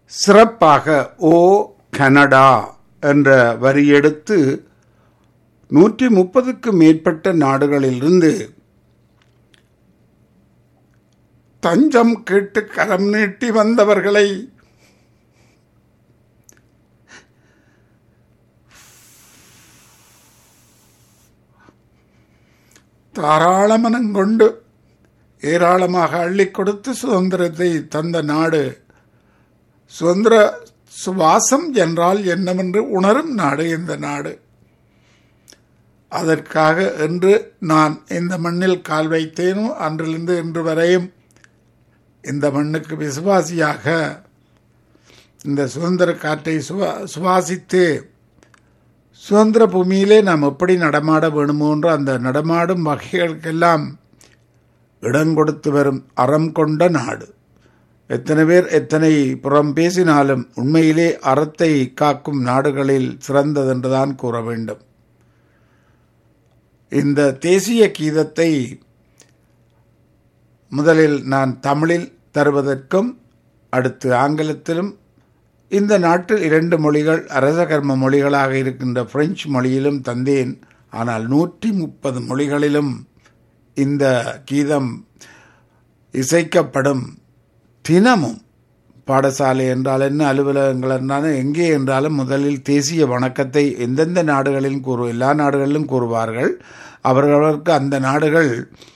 சிறப்பாக ஓ கனடா என்ற வரி எடுத்து நூற்றி முப்பதுக்கு மேற்பட்ட நாடுகளிலிருந்து தஞ்சம் கேட்டு கரம் நீட்டி வந்தவர்களை தாராள மனங்கொண்டு ஏராளமாக அள்ளி கொடுத்து சுதந்திரத்தை தந்த நாடு சுதந்திர சுவாசம் என்றால் என்னவென்று உணரும் நாடு இந்த நாடு அதற்காக என்று நான் இந்த மண்ணில் கால் வைத்தேனோ அன்றிலிருந்து இன்று வரையும் இந்த மண்ணுக்கு விசுவாசியாக இந்த சுதந்திர காற்றை சுவா சுவாசித்து சுதந்திர பூமியிலே நாம் எப்படி நடமாட வேணுமோன்ற அந்த நடமாடும் வகைகளுக்கெல்லாம் இடம் கொடுத்து வரும் அறம் கொண்ட நாடு எத்தனை பேர் எத்தனை புறம் பேசினாலும் உண்மையிலே அறத்தை காக்கும் நாடுகளில் சிறந்ததென்றுதான் கூற வேண்டும் இந்த தேசிய கீதத்தை முதலில் நான் தமிழில் தருவதற்கும் அடுத்து ஆங்கிலத்திலும் இந்த நாட்டில் இரண்டு மொழிகள் அரசகர்ம மொழிகளாக இருக்கின்ற பிரெஞ்சு மொழியிலும் தந்தேன் ஆனால் நூற்றி முப்பது மொழிகளிலும் இந்த கீதம் இசைக்கப்படும் தினமும் பாடசாலை என்றால் என்ன அலுவலகங்கள் என்றாலும் எங்கே என்றாலும் முதலில் தேசிய வணக்கத்தை எந்தெந்த நாடுகளிலும் கூறு எல்லா நாடுகளிலும் கூறுவார்கள் அவர்களுக்கு அந்த நாடுகள்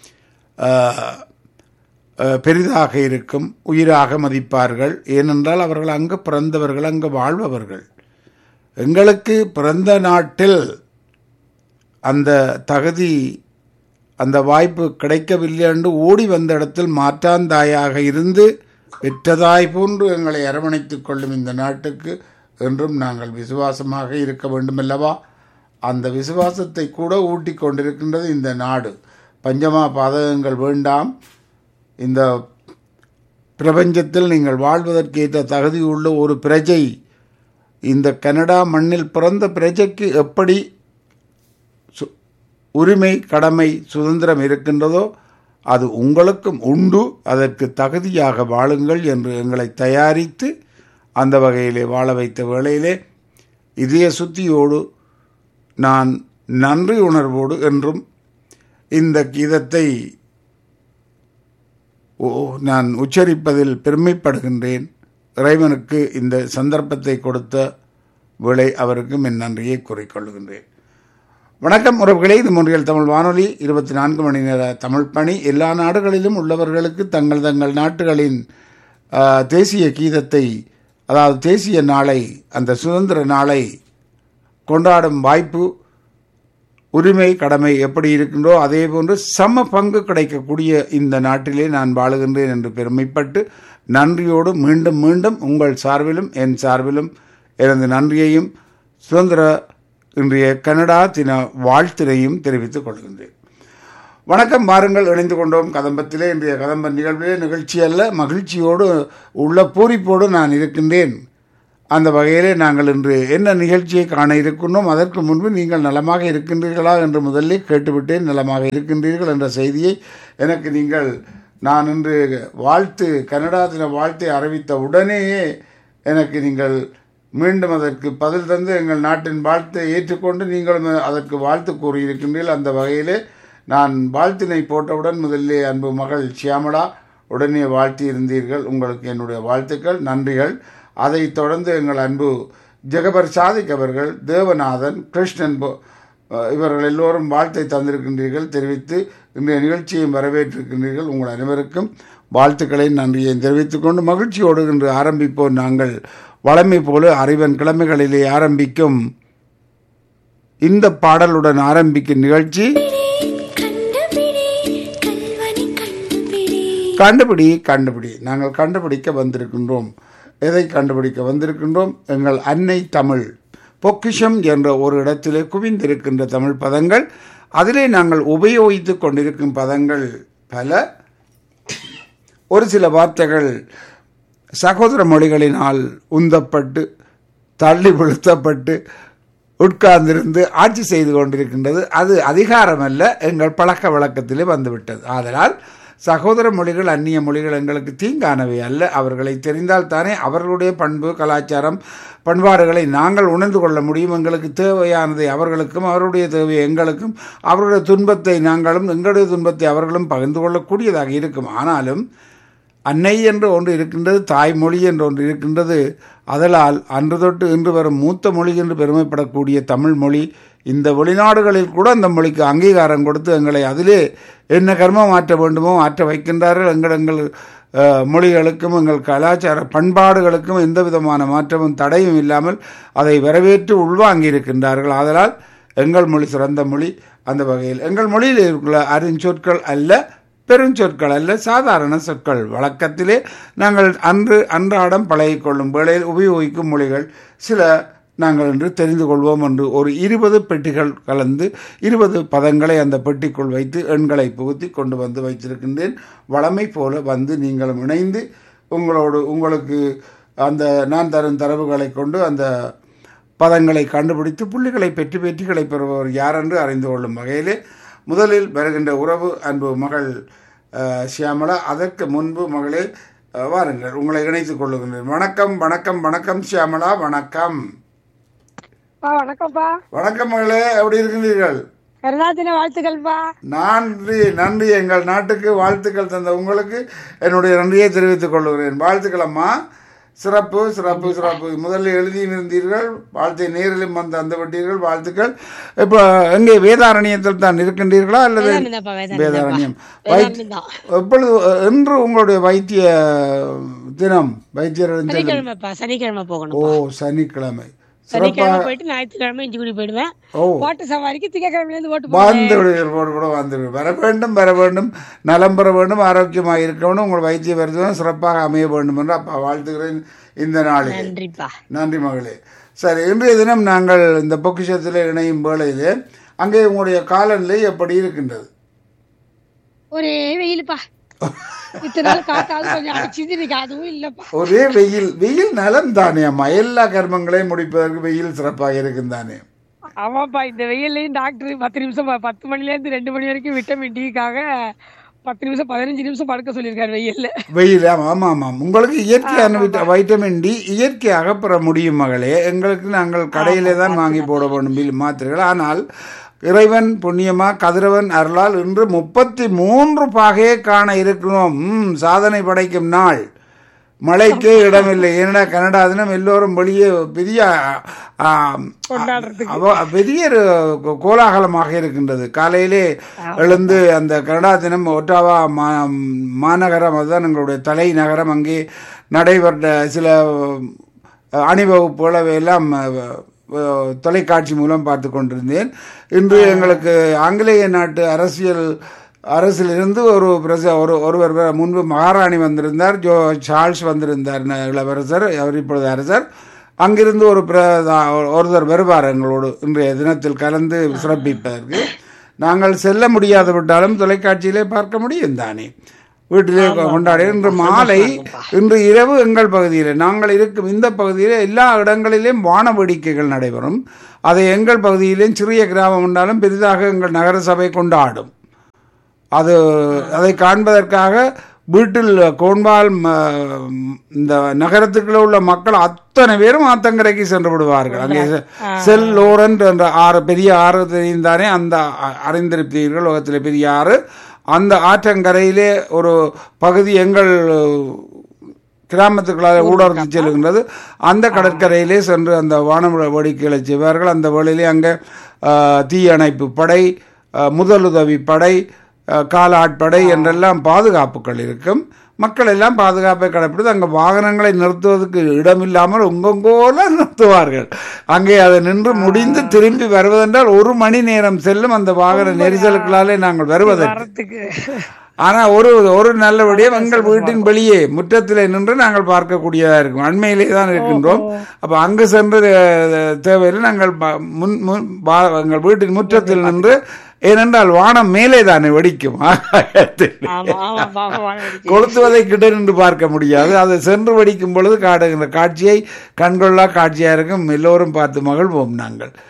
பெரிதாக இருக்கும் உயிராக மதிப்பார்கள் ஏனென்றால் அவர்கள் அங்கு பிறந்தவர்கள் அங்கு வாழ்பவர்கள் எங்களுக்கு பிறந்த நாட்டில் அந்த தகுதி அந்த வாய்ப்பு கிடைக்கவில்லை என்று ஓடி வந்த இடத்தில் மாற்றாந்தாயாக இருந்து பெற்றதாய் போன்று எங்களை அரவணைத்துக் கொள்ளும் இந்த நாட்டுக்கு என்றும் நாங்கள் விசுவாசமாக இருக்க வேண்டுமல்லவா அந்த விசுவாசத்தை கூட ஊட்டி கொண்டிருக்கின்றது இந்த நாடு பஞ்சமா பாதகங்கள் வேண்டாம் இந்த பிரபஞ்சத்தில் நீங்கள் வாழ்வதற்கேற்ற தகுதி உள்ள ஒரு பிரஜை இந்த கனடா மண்ணில் பிறந்த பிரஜைக்கு எப்படி உரிமை கடமை சுதந்திரம் இருக்கின்றதோ அது உங்களுக்கும் உண்டு அதற்கு தகுதியாக வாழுங்கள் என்று எங்களை தயாரித்து அந்த வகையிலே வாழ வைத்த வேளையிலே இதய சுத்தியோடு நான் நன்றி உணர்வோடு என்றும் இந்த கீதத்தை நான் உச்சரிப்பதில் பெருமைப்படுகின்றேன் இறைவனுக்கு இந்த சந்தர்ப்பத்தை கொடுத்த வேளை அவருக்கும் என் நன்றியை கூறிக்கொள்கின்றேன் வணக்கம் உறவுகளே இது மூன்றியல் தமிழ் வானொலி இருபத்தி நான்கு மணி நேர தமிழ் பணி எல்லா நாடுகளிலும் உள்ளவர்களுக்கு தங்கள் தங்கள் நாட்டுகளின் தேசிய கீதத்தை அதாவது தேசிய நாளை அந்த சுதந்திர நாளை கொண்டாடும் வாய்ப்பு உரிமை கடமை எப்படி இருக்கின்றோ அதே போன்று சம பங்கு கிடைக்கக்கூடிய இந்த நாட்டிலே நான் வாழுகின்றேன் என்று பெருமைப்பட்டு நன்றியோடு மீண்டும் மீண்டும் உங்கள் சார்பிலும் என் சார்பிலும் எனது நன்றியையும் சுதந்திர இன்றைய கனடா தின வாழ்த்தினையும் தெரிவித்துக் கொள்கின்றேன் வணக்கம் வாருங்கள் இணைந்து கொண்டோம் கதம்பத்திலே இன்றைய கதம்ப நிகழ்விலே நிகழ்ச்சி அல்ல மகிழ்ச்சியோடு உள்ள பூரிப்போடு நான் இருக்கின்றேன் அந்த வகையிலே நாங்கள் இன்று என்ன நிகழ்ச்சியை காண இருக்கின்றோம் அதற்கு முன்பு நீங்கள் நலமாக இருக்கின்றீர்களா என்று முதல்ல கேட்டுவிட்டேன் நலமாக இருக்கின்றீர்கள் என்ற செய்தியை எனக்கு நீங்கள் நான் இன்று வாழ்த்து கனடா தின வாழ்த்தை அறிவித்த உடனேயே எனக்கு நீங்கள் மீண்டும் அதற்கு பதில் தந்து எங்கள் நாட்டின் வாழ்த்தை ஏற்றுக்கொண்டு நீங்களும் அதற்கு வாழ்த்து கூறியிருக்கின்றீர்கள் அந்த வகையிலே நான் வாழ்த்தினை போட்டவுடன் முதல்லே அன்பு மகள் சியாமலா உடனே வாழ்த்தி இருந்தீர்கள் உங்களுக்கு என்னுடைய வாழ்த்துக்கள் நன்றிகள் அதைத் தொடர்ந்து எங்கள் அன்பு ஜெகபர் சாதிக் அவர்கள் தேவநாதன் கிருஷ்ணன் இவர்கள் எல்லோரும் வாழ்த்தை தந்திருக்கின்றீர்கள் தெரிவித்து இன்றைய நிகழ்ச்சியை வரவேற்றிருக்கின்றீர்கள் உங்கள் அனைவருக்கும் வாழ்த்துக்களை நன்றியை தெரிவித்துக் கொண்டு மகிழ்ச்சியோடு இன்று ஆரம்பிப்போம் நாங்கள் வளமை போல அறிவன் கிழமைகளிலே ஆரம்பிக்கும் இந்த பாடலுடன் ஆரம்பிக்கும் நிகழ்ச்சி கண்டுபிடி கண்டுபிடி நாங்கள் கண்டுபிடிக்க வந்திருக்கின்றோம் எதை கண்டுபிடிக்க வந்திருக்கின்றோம் எங்கள் அன்னை தமிழ் பொக்கிஷம் என்ற ஒரு இடத்திலே குவிந்திருக்கின்ற தமிழ் பதங்கள் அதிலே நாங்கள் உபயோகித்து கொண்டிருக்கும் பதங்கள் பல ஒரு சில வார்த்தைகள் சகோதர மொழிகளினால் உந்தப்பட்டு தள்ளி விழுத்தப்பட்டு உட்கார்ந்திருந்து ஆட்சி செய்து கொண்டிருக்கின்றது அது அதிகாரம் அல்ல எங்கள் பழக்க வழக்கத்திலே வந்துவிட்டது ஆதலால் சகோதர மொழிகள் அந்நிய மொழிகள் எங்களுக்கு தீங்கானவை அல்ல அவர்களை தெரிந்தால் தானே அவர்களுடைய பண்பு கலாச்சாரம் பண்பாடுகளை நாங்கள் உணர்ந்து கொள்ள முடியும் எங்களுக்கு தேவையானதை அவர்களுக்கும் அவருடைய தேவை எங்களுக்கும் அவருடைய துன்பத்தை நாங்களும் எங்களுடைய துன்பத்தை அவர்களும் பகிர்ந்து கொள்ளக்கூடியதாக இருக்கும் ஆனாலும் அன்னை என்று ஒன்று இருக்கின்றது தாய்மொழி என்று ஒன்று இருக்கின்றது அதலால் அன்று தொட்டு இன்று வரும் மூத்த மொழி என்று பெருமைப்படக்கூடிய தமிழ் மொழி இந்த வெளிநாடுகளில் கூட அந்த மொழிக்கு அங்கீகாரம் கொடுத்து எங்களை அதிலே என்ன கர்மம் ஆற்ற வேண்டுமோ ஆற்ற வைக்கின்றார்கள் எங்கள் எங்கள் அஹ், மொழிகளுக்கும் எங்கள் கலாச்சார பண்பாடுகளுக்கும் எந்த விதமான மாற்றமும் தடையும் இல்லாமல் அதை வரவேற்று உள்வாங்கி இருக்கின்றார்கள் ஆதலால் எங்கள் மொழி சிறந்த மொழி அந்த வகையில் எங்கள் மொழியில் இருக்கிற அருஞ்சொற்கள் அல்ல பெருஞ்சொற்கள் அல்ல சாதாரண சொற்கள் வழக்கத்திலே நாங்கள் அன்று அன்றாடம் பழகிக்கொள்ளும் வேளையில் உபயோகிக்கும் மொழிகள் சில நாங்கள் என்று தெரிந்து கொள்வோம் என்று ஒரு இருபது பெட்டிகள் கலந்து இருபது பதங்களை அந்த பெட்டிக்குள் வைத்து எண்களை புகுத்தி கொண்டு வந்து வைத்திருக்கின்றேன் வளமை போல வந்து நீங்களும் இணைந்து உங்களோடு உங்களுக்கு அந்த நான் தரும் தரவுகளை கொண்டு அந்த பதங்களை கண்டுபிடித்து புள்ளிகளை பெற்று வெற்றிகளை பெறுபவர் யார் என்று அறிந்து கொள்ளும் வகையிலே முதலில் வருகின்ற உறவு அன்பு மகள் அஹ், சியாமளா அதற்கு முன்பு மகளே அஹ், வாருங்கள் உங்களை இணைத்துக் கொள்ளுகின்றேன் வணக்கம் வணக்கம் வணக்கம் சியாமளா வணக்கம் பா வணக்கம்ப்பா வணக்கம் மகளே எப்படி இருக்கின்றீர்கள் கருணாதின வாழ்த்துக்கள்ப்பா நன்றி நன்றி எங்கள் நாட்டுக்கு வாழ்த்துக்கள் தந்த உங்களுக்கு என்னுடைய நன்றியை தெரிவித்துக் கொள்கிறேன் வாழ்த்துக்கள் அம்மா சிறப்பு சிறப்பு சிறப்பு முதலில் எழுதியும் இருந்தீர்கள் வாழ்த்தை நேரிலும் வந்து அந்த விட்டீர்கள் வாழ்த்துக்கள் இப்போ எங்கே வேதாரண்யத்தில் தான் இருக்கின்றீர்களா அல்லது வேதாரண்யம்தான்ப்பா, வேதாரண்யம்தான்ப்பா. வேதாரண்யம் வேதாரண்யம்தான். எப்பொழுது என்று உங்களுடைய வைத்திய தினம் வைத்தியரிடம் செல்லும் சனிக்கிழமைப்பா சனிக்கிழமை ஓ போகணும் சனிக்கிழமை சனிக்கிழமை சிறப்பாக போயிட்டு ஞாயிற்றுக்கிழமை இஞ்சிக்குடி போயிடுவேன் ஓ ஓட்டு சவாரிக்கு திங்கக்கிழமையில இருந்து ஓட்டு போடுவேன் வாழ்ந்து விடுவீர்கள் போடு கூட வாழ்ந்து விடுவீர்கள். வர வேண்டும் வர வேண்டும் நலம் பெற வேண்டும் ஆரோக்கியமாக இருக்க வேண்டும் உங்கள் வைத்திய வருத்தம் சிறப்பாக அமைய வேண்டும் என்று அப்பா வாழ்த்துகிறேன் இந்த நாளில் நன்றிப்பா நன்றி மகளே சரி இன்றைய தினம் நாங்கள் இந்த பொக்கிஷத்தில் இணையும் வேளையிலே அங்கே உங்களுடைய காலநிலை எப்படி இருக்கின்றது ஒரே வெயிலுப்பா இத்தனை நாள் காத்தாலும் கொஞ்சம் அடிச்சுது இன்னைக்கு அதுவும் இல்லப்பா ஒரே வெயில் வெயில் நலம் தானே அம்மா எல்லா கர்மங்களையும் முடிப்பதற்கு வெயில் சிறப்பாக இருக்கும் தானே ஆமாப்பா இந்த வெயில்லையும் டாக்டர் பத்து நிமிஷம் ப- பத்து மணில இருந்து ரெண்டு மணி வரைக்கும் விட்டமின் டிக்காக பத்து நிமிஷம் பதினஞ்சு நிமிஷம் படுக்க சொல்லியிருக்காரு வெயில்ல வெயில் ஆமாம் ஆமாம் ஆமாம் உங்களுக்கு இயற்கையான விட்ட- வைட்டமின் டி இயற்கையாக பெற முடியும் மகளே எங்களுக்கு நாங்கள் கடையிலே தான் வாங்கி போட வேண்டும் பில் மாத்திரைகள் ஆனால் இறைவன் புண்ணியமா கதிரவன் அருளால் இன்று முப்பத்தி மூன்று பாகையை காண இருக்கிறோம் ம், சாதனை படைக்கும் நாள் மழைக்கே இடமில்லை ஏன்னா கனடா தினம் எல்லோரும் வெளியே பெரிய ஆ, கொண்டாடுறதுக்கு அவ- பெரிய ஒரு கோ- கோலாகலமாக இருக்கின்றது காலையிலே எழுந்து அந்த கனடா தினம் ஒட்டாவா மா மாநகரம் அதுதான் எங்களுடைய தலைநகரம் அங்கே நடைபெற்ற சில அஹ், அணிவகுப்புகளை எல்லாம் அஹ், அஹ், தொலைக்காட்சி மூலம் பார்த்து கொண்டிருந்தேன் இன்று எங்களுக்கு ஆங்கிலேய நாட்டு அரசியல் அரசிலிருந்து ஒரு பிரச ஒரு ஒருவர் வ- முன்பு மகாராணி வந்திருந்தார் ஜோ சார்ல்ஸ் வந்திருந்தார் ந- இளவரசர் அவர் இப்பொழுது அரசர் அங்கிருந்து ஒரு பிரதா ஒருத்தர் வருவார் எங்களோடு இன்றைய தினத்தில் கலந்து சிறப்பிப்பதற்கு நாங்கள் செல்ல முடியாது விட்டாலும் தொலைக்காட்சியிலே பார்க்க முடியும் தானே வீட்டிலே கொண்டாடி இன்று மாலை இன்று இரவு எங்கள் பகுதியில் நாங்கள் இருக்கும் இந்த பகுதியில் எல்லா இடங்களிலும் வான வேடிக்கைகள் நடைபெறும் அதை எங்கள் பகுதியிலும் சிறிய கிராமம் என்றாலும் பெரிதாக எங்கள் நகர சபை கொண்டாடும் அது அதை காண்பதற்காக வீட்டில் கோண்பால் ம- இந்த நகரத்துக்குள்ள உள்ள மக்கள் அத்தனை பேரும் ஆத்தங்கரைக்கு சென்று விடுவார்கள் அங்கே செ- செல் லோரன்ட் என்ற ஆறு பெரிய ஆறு தெரியும் தானே அந்த அ- அறிந்திருப்பீர்கள் உலகத்தில் பெரிய ஆறு அந்த ஆற்றங்கரையிலே ஒரு பகுதி எங்கள் கிராமத்துக்குள்ளாக ஊடறுத்து செல்கின்றது அந்த கடற்கரையிலே சென்று அந்த வானமுட வேடிக்கைகளை செய்வார்கள் அந்த வேளையிலே அங்கே ஆஹ், தீயணைப்பு படை ஆஹ், முதலுதவி படை ஆஹ், காலாட்படை என்றெல்லாம் பாதுகாப்புகள் இருக்கும் மக்கள் எல்லாம் பாதுகாப்பை கடைப்பிடித்து அங்கே வாகனங்களை நிறுத்துவதற்கு இடமில்லாமல் உங்கொங்கோல நிறுத்துவார்கள் அங்கே அது நின்று முடிந்து திரும்பி வருவதென்றால் ஒரு மணி நேரம் செல்லும் அந்த வாகன நெரிசலுக்களாலே நாங்கள் வருவதற்கு வரத்துக்கு ஆனா ஒரு ஒரு நல்லபடியாக எங்கள் வீட்டின் வெளியே முற்றத்திலே நின்று நாங்கள் பார்க்கக்கூடியதா இருக்கும் அண்மையிலே தான் இருக்கின்றோம் அப்ப அங்கு சென்று அஹ், தேவையில்லை நாங்கள் ப- முன் முன் பா- எங்கள் வீட்டின் முற்றத்தில் நின்று ஏனென்றால் வானம் மேலே தானே வெடிக்கும் ஆகாயத்தில் ஆமா ஆமா ஆமா வானவெடிக்கை. கொளுத்துவதை கிட்ட நின்று பார்க்க முடியாது அதை சென்று வெடிக்கும் பொழுது காடுகின்ற காட்சியை கண்கொள்ளா காட்சியா இருக்கும் எல்லோரும் பார்த்து மகிழ்வோம் நாங்கள்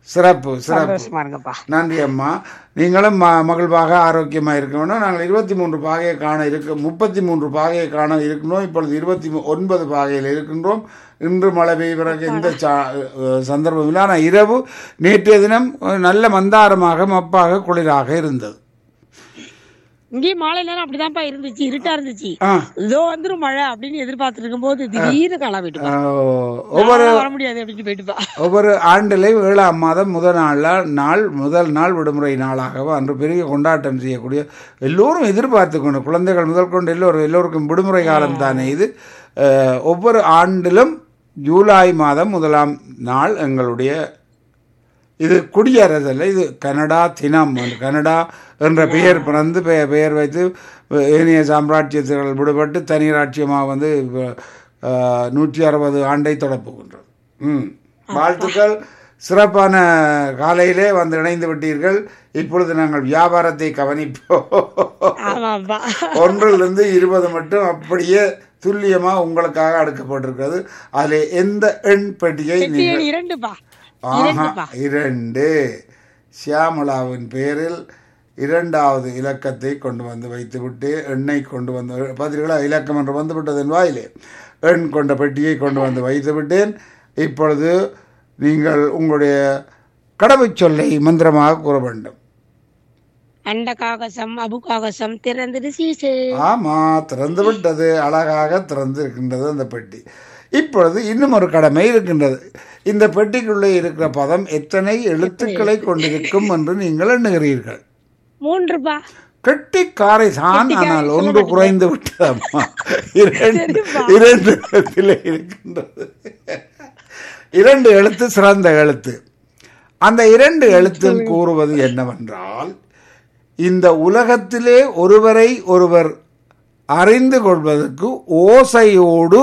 சிறப்பு சிறப்பு சந்தோஷமா இருங்கப்பா நன்றி அம்மா நீங்களும் ம மகிழ்வாக ஆரோக்கியமாக இருக்க வேண்டும் நாங்கள் இருபத்தி மூன்று பாகையை காண இருக்க முப்பத்தி மூன்று பாகையை காண இருக்கின்றோம் இப்பொழுது இருபத்தி மு- ஒன்பது பாகையில் இருக்கின்றோம் இன்று மழை பெய்வதற்கு எந்த சா அஹ் சந்தர்ப்பம் இல்லை ஆனால் இரவு நேற்றைய தினம் அஹ், நல்ல மந்தாரமாக மப்பாக குளிராக இருந்தது இங்கேயும் மாலை நேரம் அப்படிதான்ப்பா இருந்துச்சு இருட்டா இருந்துச்சு ஆ இதோ வந்துரும் மழை அப்படின்னு எதிர்பார்த்துட்டு இருக்கும்போது திடீர்னு களா போயிட்டுப்பா அஹ், ஒவ்வொரு நான்லாம் வர முடியாது அப்படின்னு போயிட்டுப்பா ஒவ்வொரு ஆண்டிலையும் ஏழாம் மாதம் முதல் நாளில் நாள் முதல் நாள் விடுமுறை நாளாகவோ அன்று பெரிய கொண்டாட்டம் செய்யக்கூடிய எல்லோரும் எதிர்பார்த்து கொண்டு குழந்தைகள் முதல் கொண்டு எல்லோரும் எல்லோருக்கும் விடுமுறை காலம் தானே இது அஹ், ஒவ்வொரு ஆண்டிலும் ஜூலை மாதம் முதலாம் நாள் எங்களுடைய இது குடியரசல்ல இது கனடா தினம் கனடா என்ற பெயர் பிறந்து பெ- பெயர் வைத்து ஏனைய சாம்ராஜ்யத்தில் விடுபட்டு தனி ராட்சியமாக வந்து அஹ், நூற்றி அறுபது ஆண்டை தொடப்புகின்றது ம் வாழ்த்துக்கள் சிறப்பான காலையிலே வந்து இணைந்து விட்டீர்கள் இப்பொழுது நாங்கள் வியாபாரத்தை கவனிப்போம் ஆமாப்பா ஒன்றிலிருந்து இருபது மட்டும் அப்படியே துல்லியமா உங்களுக்காக அடுக்கப்பட்டிருக்கிறது அதில் எந்த எண் பெட்டியை பெட்டி நீங்கள் எண் இரண்டுப்பா ஆஹா இரண்டுப்பா இரண்டு சியாமலாவின் பேரில் இரண்டாவது இலக்கத்தை கொண்டு வந்து வைத்துவிட்டு எண்ணை கொண்டு வந்து பதில்களா இலக்கம் என்று வந்துவிட்டது என் வாயிலே எண் கொண்ட பெட்டியை கொண்டு வந்து வைத்து விட்டேன் இப்பொழுது நீங்கள் உங்களுடைய கடவுச் சொல்லை மந்திரமாக கூற வேண்டும் அண்ட காகசம் அபு காகசம் திறந்துடு சீசு ஆமா திறந்து விட்டது அழகாக திறந்து இருக்கின்றது அந்த பெட்டி இப்பொழுது இன்னும் ஒரு கடமை இருக்கின்றது இந்த பெட்டிக்குள்ளே இருக்கிற பதம் எத்தனை எழுத்துக்களை கொண்டிருக்கும் என்று நீங்கள் எண்ணுகிறீர்கள் மூன்றுப்பா கெட்டிக்காரை தான் ஆனால் ஒன்று குறைந்து விட்டதம்மா இரண்டு இரண்டு எழுத்திலே இருக்கின்றது இரண்டு எழுத்து சிறந்த எழுத்து அந்த இரண்டு எழுத்தும் கூறுவது என்னவென்றால் இந்த உலகத்திலே ஒருவரை ஒருவர் அறிந்து கொள்வதற்கு ஓசையோடு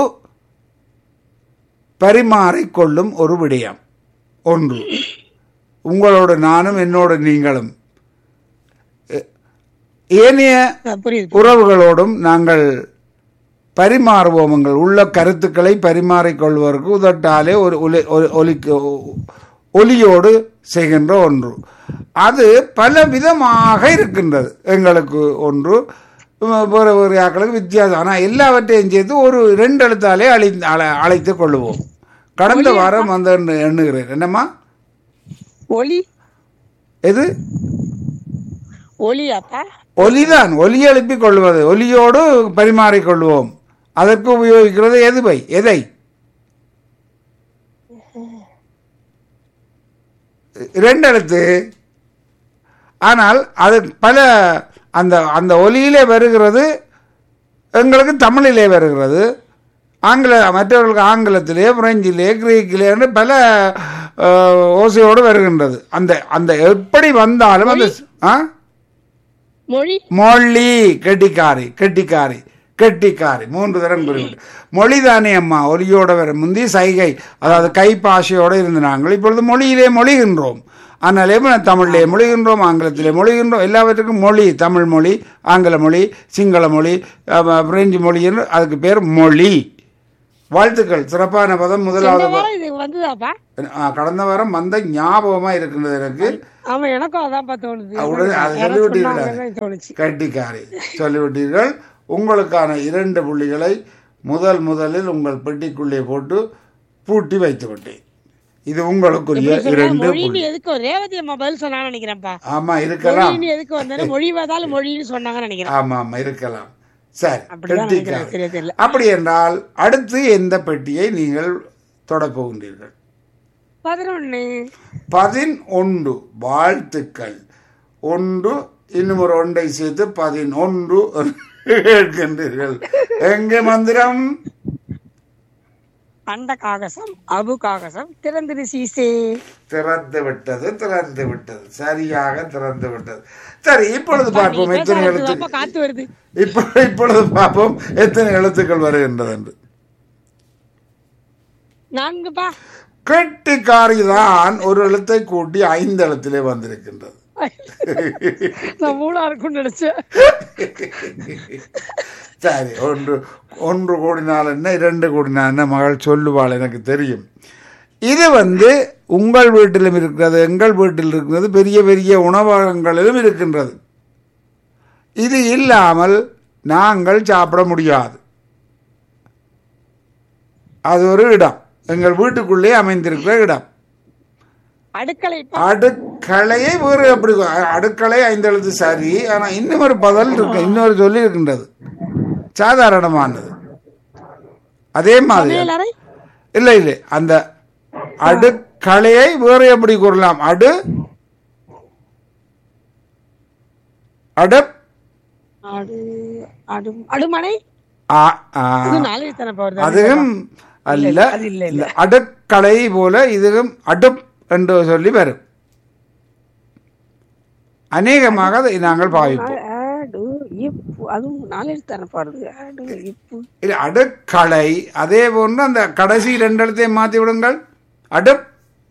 பரிமாறிக்கொள்ளும் ஒரு விடயம் ஒன்று உங்களோடு நானும் என்னோடு நீங்களும் எ- ஏனைய ஆ, புரியுது உறவுகளோடும் நாங்கள் பரிமாறுவோம் எங்கள் உள்ள கருத்துக்களை பரிமாறிக்கொள்வதற்கு உதட்டாலே ஒரு ஒலி ஒரு ஒலிக்கு ஒலியோடு செய்கின்ற ஒன்று அது பல விதமாக இருக்கின்றது எங்களுக்கு ஒன்று உம், வேறு வேறு ஆக்களுக்கு வித்தியாசம் ஆனால் எல்லாவற்றையும் சேர்த்து ஒரு ரெண்டு எழுத்தாலே அழை அழை- அழைத்துக் கொள்ளுவோம் கடந்த வாரம் வந்து எண்ணு- எண்ணுகிறேன் என்னம்மா ஒலி எது ஒலியாப்பா ஒலிதான் ஒலி எழுப்பிக் கொள்வது ஒலியோடு பரிமாறிக்கொள்வோம் அதற்கு உபயோகிக்கிறது எதுவை எதை இரண்டு எழுத்து ஆனால் அது பல அந்த அந்த ஒலியிலே வருகிறது எங்களுக்கு தமிழிலே வருகிறது ஆங்கில மற்றவர்களுக்கு ஆங்கிலத்திலே பிரெஞ்சிலே கிரீக்கிலே என்று பல அஹ், ஓசையோடு வருகின்றது அந்த அந்த எப்படி வந்தாலும் அந்த ஆ மொழி மொழி கெட்டிக்காரி கெட்டிக்காரி கெட்டிக்காரி மூன்று தரம் குறிப்பிட்டு மொழிதானே அம்மா ஒலியோட வர முந்தி சைகை அதாவது கை பாஷையோடு இருந்து நாங்கள் இப்பொழுது மொழியிலே மொழிகின்றோம் அதனாலே தமிழிலே மொழிகின்றோம் ஆங்கிலத்திலே மொழிகின்றோம் எல்லாவற்றுக்கும் மொழி தமிழ் மொழி ஆங்கில மொழி சிங்கள மொழி அஹ், பிரெஞ்சு மொழி என்று அதுக்கு பேர் மொழி வாழ்த்துக்கள் சிறப்பான பதம் இந்த முதலாவது ப- வாரம் இது வந்ததாப்பா ஆ, கடந்த வாரம் வந்த ஞாபகமா இருக்கின்றது எனக்கு ஆமா எனக்கும் அதான்ப்பா தோணுது உடனே அதை யாரோ சொல்லிவிட்டீர்களா? சொன்னாங்கன்னு தோணுச்சு கட்டிக்காரி சொல்லிவிட்டீர்கள் உங்களுக்கான இரண்டு புள்ளிகளை முதல் முதலில் உங்கள் பெட்டிக்குள்ளே போட்டு பூட்டி வைத்து விட்டேன் இது உங்களுக்குரிய இப்படி சொன்னா இரண்டு மொழின்னு புள்ளி எதுக்கு ரேவதி அம்மா பதில் சொன்னான்னு நினைக்கிறேன்ப்பா ஆமா இருக்கலாம் மொழின்னு எதுக்கு வந்தாலும் மொழி வந்தாலும் மொழின்னு சொன்னாங்கன்னு நினைக்கிறேன் ஆமா ஆமா இருக்கலாம் சரி அப்படிதான் நினைக்கிறேன் கெட்டிக்காரி சரியா தெரியல அப்படி என்றால் அடுத்து எந்த பெட்டியை நீங்கள் தொடப் போகின்றீர்கள் பதினொன்னு பதினொன்று வாழ்த்துக்கள் ஒன்று இன்னும் ஒரு ஒன்றை சேர்த்து பதினொன்று கேட்கின்றீர்கள் எங்க மந்திரம் அண்ட காகசம் அபு காகசம் திறந்திரு சீசே திறந்து விட்டது திறந்து விட்டது சரியாக திறந்து விட்டது சரி இப்பொழுது பார்ப்போம் பேச எத்தனை ஆரம்பிச்சது, எழுத்து அப்ப காத்து வருது இப்போ இப்பொழுது பார்ப்போம் எத்தனை எழுத்துக்கள் வருகின்றது என்று நான்குப்பா கெட்டிக்காரி தான் ஒரு எழுத்தை கூட்டி ஐந்து எழுத்திலே வந்திருக்கின்றது நான் மூணா இருக்கும்னு நினைச்சேன் சரி ஒன்று ஒன்று கூடினால் என்ன இரண்டு கூடினால் என்ன மகள் சொல்லுவாள் எனக்கு தெரியும் இது வந்து உங்கள் வீட்டிலும் இருக்கிறது எங்கள் வீட்டில் இருக்கிறது பெரிய பெரிய உணவகங்களிலும் இருக்கின்றது இது இல்லாமல் நாங்கள் சாப்பிட முடியாது அது ஒரு இடம் எங்கள் வீட்டுக்குள்ளே அமைந்திருக்கிற இடம் அடுக்களை அடுக்கலையை வேறு எப்படி அடுக்களை ஐந்து எழுத்து சரி ஆனா இன்னும் ஒரு பதில் இருக்கு இன்னொரு சொல்லி இருக்கின்றது சாதாரணமானது அதே மாதிரி சமையலறை இல்லை இல்லை அந்த அடுக்கலையை வேறு எப்படி கூறலாம் அடு அடப் அடு அடு அடுமனை ஆ- ஆ. இது நாலு தானே வருது அதுவும் அல்ல அது இல்ல, இந்த அடுக்களை போல இதுவும் அடுப் என்று சொல்லி வரும் அநேகமாக அதை நாங்கள் பாவிப்போம் ஆடு இப்பு அதுவும் நாலு தானே பாடுது ஆடு இப்பு இல்லை அடுக்களை அதே போன்று அந்த கடைசி ரெண்டு இடத்தையும் மாற்றி விடுங்கள் அடுப்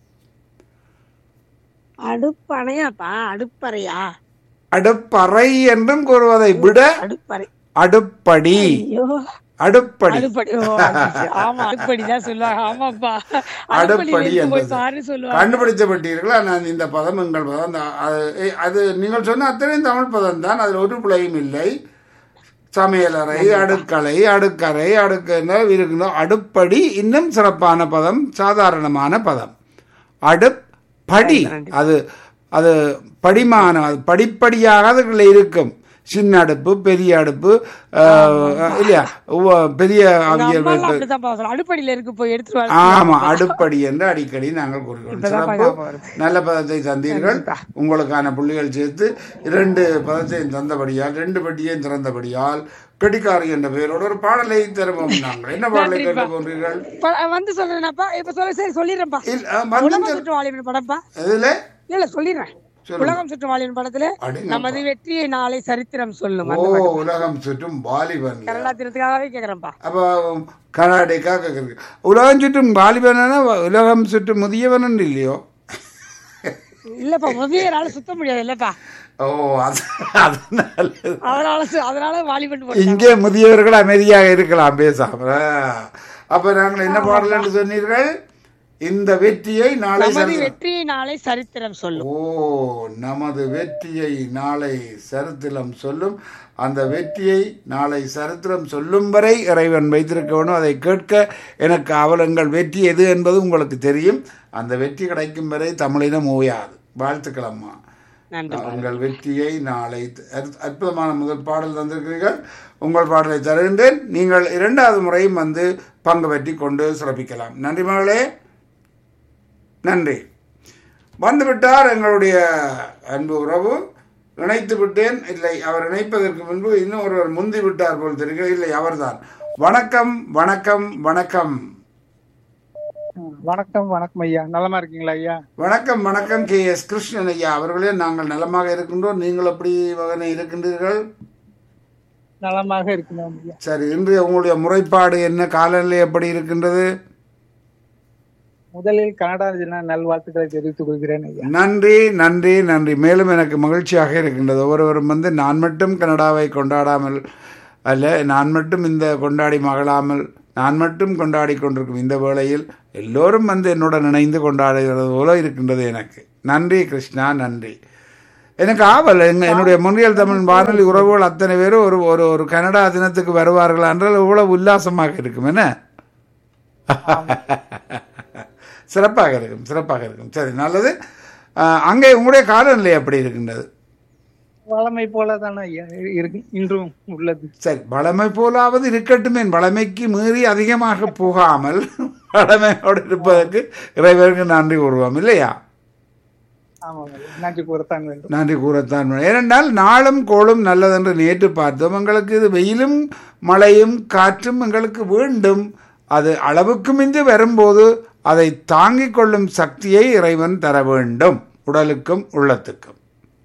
அடுப்பறையாப்பா அடுப்பறையா அடுப்பறை என்றும் கூறுவதை விட அடுப்பறை அடுப்படி ஐயோ அடுப்படி அடுப்படி ஓ, அது ஆமா அடுப்படி தான் சொல்லுவாங்க ஆமாப்பா அடுப்படி அடுப்படியில போய் என்பது பாரு சொல்லுவாங்க கண்டுபிடித்து விட்டீர்களா நான் இந்த பதம் எங்கள் பதம் அந்த- அது ஏ- அது நீங்கள் சொன்ன அத்தனையும் தமிழ் பதம் தான் அதில் ஒரு பிழையும் இல்லை சமையலறை அடுக்களை அடுக்கறை அடுக்க இருக்கணும் அடுப்படி இன்னும் சிறப்பான பதம் சாதாரணமான பதம் அடுப்படி அது அது படிமானம் அது படிப்படியாக அதுக்குள்ள இருக்கும் சின்ன அடுப்பு பெரிய அடுப்பு ஆஹ், இல்லையா உவ- பெரிய அவியல் அம்மாலாம் வைத்து அப்படிதான் பாக்கலாம் அடுப்படியில இருக்கு போய் எடுத்துட்டு வர ஆமா அடுப்படி என்று அடிக்கடி நாங்கள் கூறுகிறோம் இப்பதான் சிறப்பு ஞாபகம் வருது. நல்ல பதத்தை தந்தீர்கள் உங்களுக்கான புள்ளிகள் சேர்த்து இரண்டு பதத்தையும் தந்தபடியால் ரெண்டு பெட்டியையும் திறந்தபடியால் கெட்டிக்காரி என்ற பெயரோடு ஒரு பாடலை தருவோம் நாங்கள் என்ன பாடலை கேட்க போன்றீர்கள் ப- வந்து சொல்றேனப்பா இப்ப சொல்ல சரி சொல்லிடுறேன்ப்பா இல்ல, அஹ், வந்து உலகம் சொல்- சுற்று வாலிபன் படம்ப்பா எதுல இல்ல இல்ல சொல்லிடுறேன் சொல்லுங்க. உலகம் சுற்று வாலிபன் படத்துல அடேங்கப்பா. நமது வெற்றியை நாளை சரித்திரம் சொல்லும் ஓ உலகம் சுற்றும் வாலிபன் கனடா தினத்துக்காகவே கேக்குறேன்ப்பா அப்போ கர்நாடகா கேட்குறது உலகம் சுற்றும் வாலிபனா உலகம் சுற்றும் முதியவன் இல்லையோ இல்லப்பா முதலிய நாள சுத்த முடியாது இல்லப்பா ஓ அது அதனால அதனால சு- அதனால வாலிபன் போட்டு இங்கே முதியவர்கள் அமைதியாக இருக்கலாம் பேசாம அப்ப நாங்கள் என்ன பாடல் என்று சொன்னீர்கள் இந்த வெற்றியை நாளை நமது சரி- வெற்றியை நாளை சரித்திரம் சொல்லும் ஓ நமது வெற்றியை நாளை சரித்திரம் சொல்லும் அந்த வெற்றியை நாளை சரித்திரம் சொல்லும் வரை இறைவன் வைத்திருக்க வேண்டும் அதை கேட்க எனக்கு அவலங்கள் வெற்றி எது என்பது உங்களுக்கு தெரியும் அந்த வெற்றி கிடைக்கும் வரை தமிழினம் ஓயாது வாழ்த்துக்கள் அம்மா நன்றி உங்கள் வெற்றியை நாளை அற்ப- அற்புதமான முதல் பாடல் தந்திருக்கிறீர்கள் உங்கள் பாடலை தருகின்றேன் நீங்கள் இரண்டாவது முறையும் வந்து பங்கு பெற்றி கொண்டு சிறப்பிக்கலாம் நன்றி மகளே நன்றி வந்துவிட்டார் எங்களுடைய அன்பு உறவு இணைத்து விட்டேன் இல்லை அவர் இணைப்பதற்கு முன்பு இன்னும் ஒருவர் முந்தி விட்டார் போல் தெரிகிறது இல்லை அவர்தான் வணக்கம் வணக்கம் வணக்கம் வணக்கம் வணக்கம் ஐயா நலமா இருக்கீங்களா ஐயா வணக்கம் வணக்கம் கே எஸ் கிருஷ்ணன் ஐயா அவர்களே நாங்கள் நலமாக இருக்கின்றோம் நீங்கள் எப்படி மகனை இருக்கின்றீர்கள் நலமாக இருக்கணும் ஐயா சரி இன்று உங்களுடைய முறைப்பாடு என்ன காலநிலை எப்படி இருக்கின்றது முதலில் கனடா தின நல்வாழ்த்துக்களை தெரிவித்துக் கொள்கிறேன் ஐயா நன்றி நன்றி நன்றி மேலும் எனக்கு மகிழ்ச்சியாக இருக்கின்றது ஒவ்வொருவரும் வந்து நான் மட்டும் கனடாவை கொண்டாடாமல் அல்ல நான் மட்டும் இந்த கொண்டாடி மகளாமல் நான் மட்டும் கொண்டாடி கொண்டிருக்கும் இந்த வேளையில் எல்லோரும் வந்து என்னுடன் இணைந்து கொண்டாடுகிறது போல இருக்கின்றது எனக்கு நன்றி கிருஷ்ணா நன்றி எனக்கு ஆவல் எங்க என்னுடைய முன்னியல் தமிழ் வானொலி உறவுகள் அத்தனை பேரும் ஒரு ஒரு ஒரு கனடா தினத்துக்கு வருவார்கள் என்றால் இவ்வளவு உல்லாசமாக இருக்கும் என்ன சிறப்பாக இருக்கும் சிறப்பாக இருக்கும் சரி நல்லது அஹ், அங்கே உங்களுடைய காலநிலை எப்படி இருக்கின்றது வளமை போல தானே ஐயா இருக்கு இன்றும் உள்ளது சரி வளமை போலாவது இருக்கட்டுமே வளமைக்கு மீறி அதிகமாக போகாமல் வளமையோடு இருப்பதற்கு இறைவருக்கு நன்றி கூறுவோம் இல்லையா ஆமாம் ஐயா. நன்றி கூறத்தான் வேண்டும் நன்றி கூறத்தான் வேண்டும். ஏனென்றால் நாளும் கோளும் நல்லதென்று நேற்று பார்த்தோம் எங்களுக்கு இது வெயிலும் மழையும் காற்றும் எங்களுக்கு வேண்டும் அது அளவுக்கு மிஞ்சி வரும்போது அதை தாங்கிக் கொள்ளும் சக்தியை இறைவன் தர வேண்டும் உடலுக்கும் உள்ளத்துக்கும்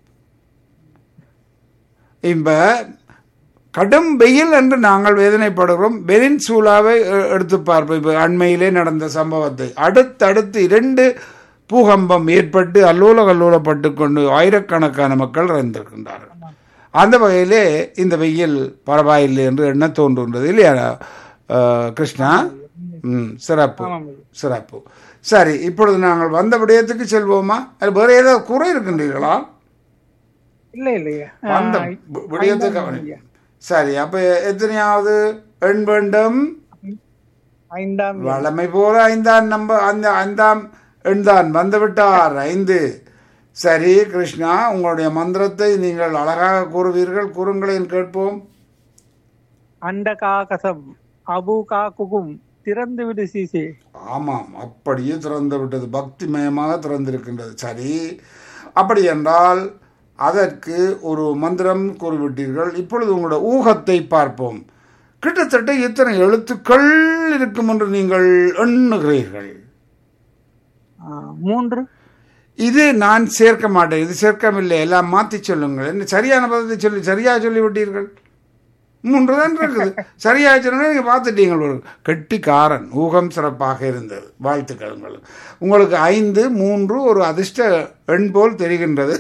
இப்ப கடும் வெயில் என்று நாங்கள் வேதனைப்படுகிறோம் பெனின்சூலாவை எ- எடுத்து பார்ப்போம் இப்போ அண்மையிலே நடந்த சம்பவத்தை அடுத்தடுத்து இரண்டு பூகம்பம் ஏற்பட்டு அல்லோல கல்லோலப்பட்டு கொண்டு ஆயிரக்கணக்கான மக்கள் இறந்திருக்கின்றார்கள் அந்த வகையிலே இந்த வெயில் பரவாயில்லை என்று எண்ண தோன்றுகின்றது இல்லையா அஹ், கிருஷ்ணா ம் சிறப்பு ஆமாம் ஐயா சிறப்பு சரி இப்பொழுது நாங்கள் வந்த விடயத்துக்கு செல்வோமா அது வேற ஏதாவது குறை இருக்கின்றீர்களா இல்ல இல்லையா வந்த வி- விடயத்துக்கு ஐந்தாம் ஐயா. சரி அப்ப எத்தனையாவது எண் வேண்டும் ஐந்தாம் எண். வளமை போல ஐந்தாம் நம்ப அந்த ஐந்தாம் எண்தான் வந்துவிட்டார் ஐந்து சரி கிருஷ்ணா உங்களுடைய மந்திரத்தை நீங்கள் அழகாக கூறுவீர்கள் கூறுங்களேன் கேட்போம் அண்ட காகசம் அபு காக்குகும் திறந்து விடு சீசே ஆமாம் அப்படியே திறந்து விட்டது பக்திமயமாக திறந்திருக்கின்றது சரி அப்படி என்றால் அதற்கு ஒரு மந்திரம் கூறிவிட்டீர்கள் இப்பொழுது உங்களுடைய ஊகத்தை பார்ப்போம் கிட்டத்தட்ட எத்தனை எழுத்துக்கள் இருக்கும் என்று நீங்கள் எண்ணுகிறீர்கள் ஆ, மூன்று இது நான் சேர்க்க மாட்டேன் இது சேர்க்கவில்லை எல்லாம் மாற்றி சொல்லுங்கள் என்ன சரியான பதத்தை சொல்லி சரியா சொல்லிவிட்டீர்கள் மூன்று தான் இருக்குது சரியா சொன்னா நீங்க பார்த்துட்டீங்கள் ஒரு கெட்டிக்காரன் ஊகம் சிறப்பாக இருந்தது வாழ்த்துக்கள் உங்களுக்கு உங்களுக்கு ஐந்து மூன்று ஒரு அதிர்ஷ்ட எண் போல் தெரிகின்றது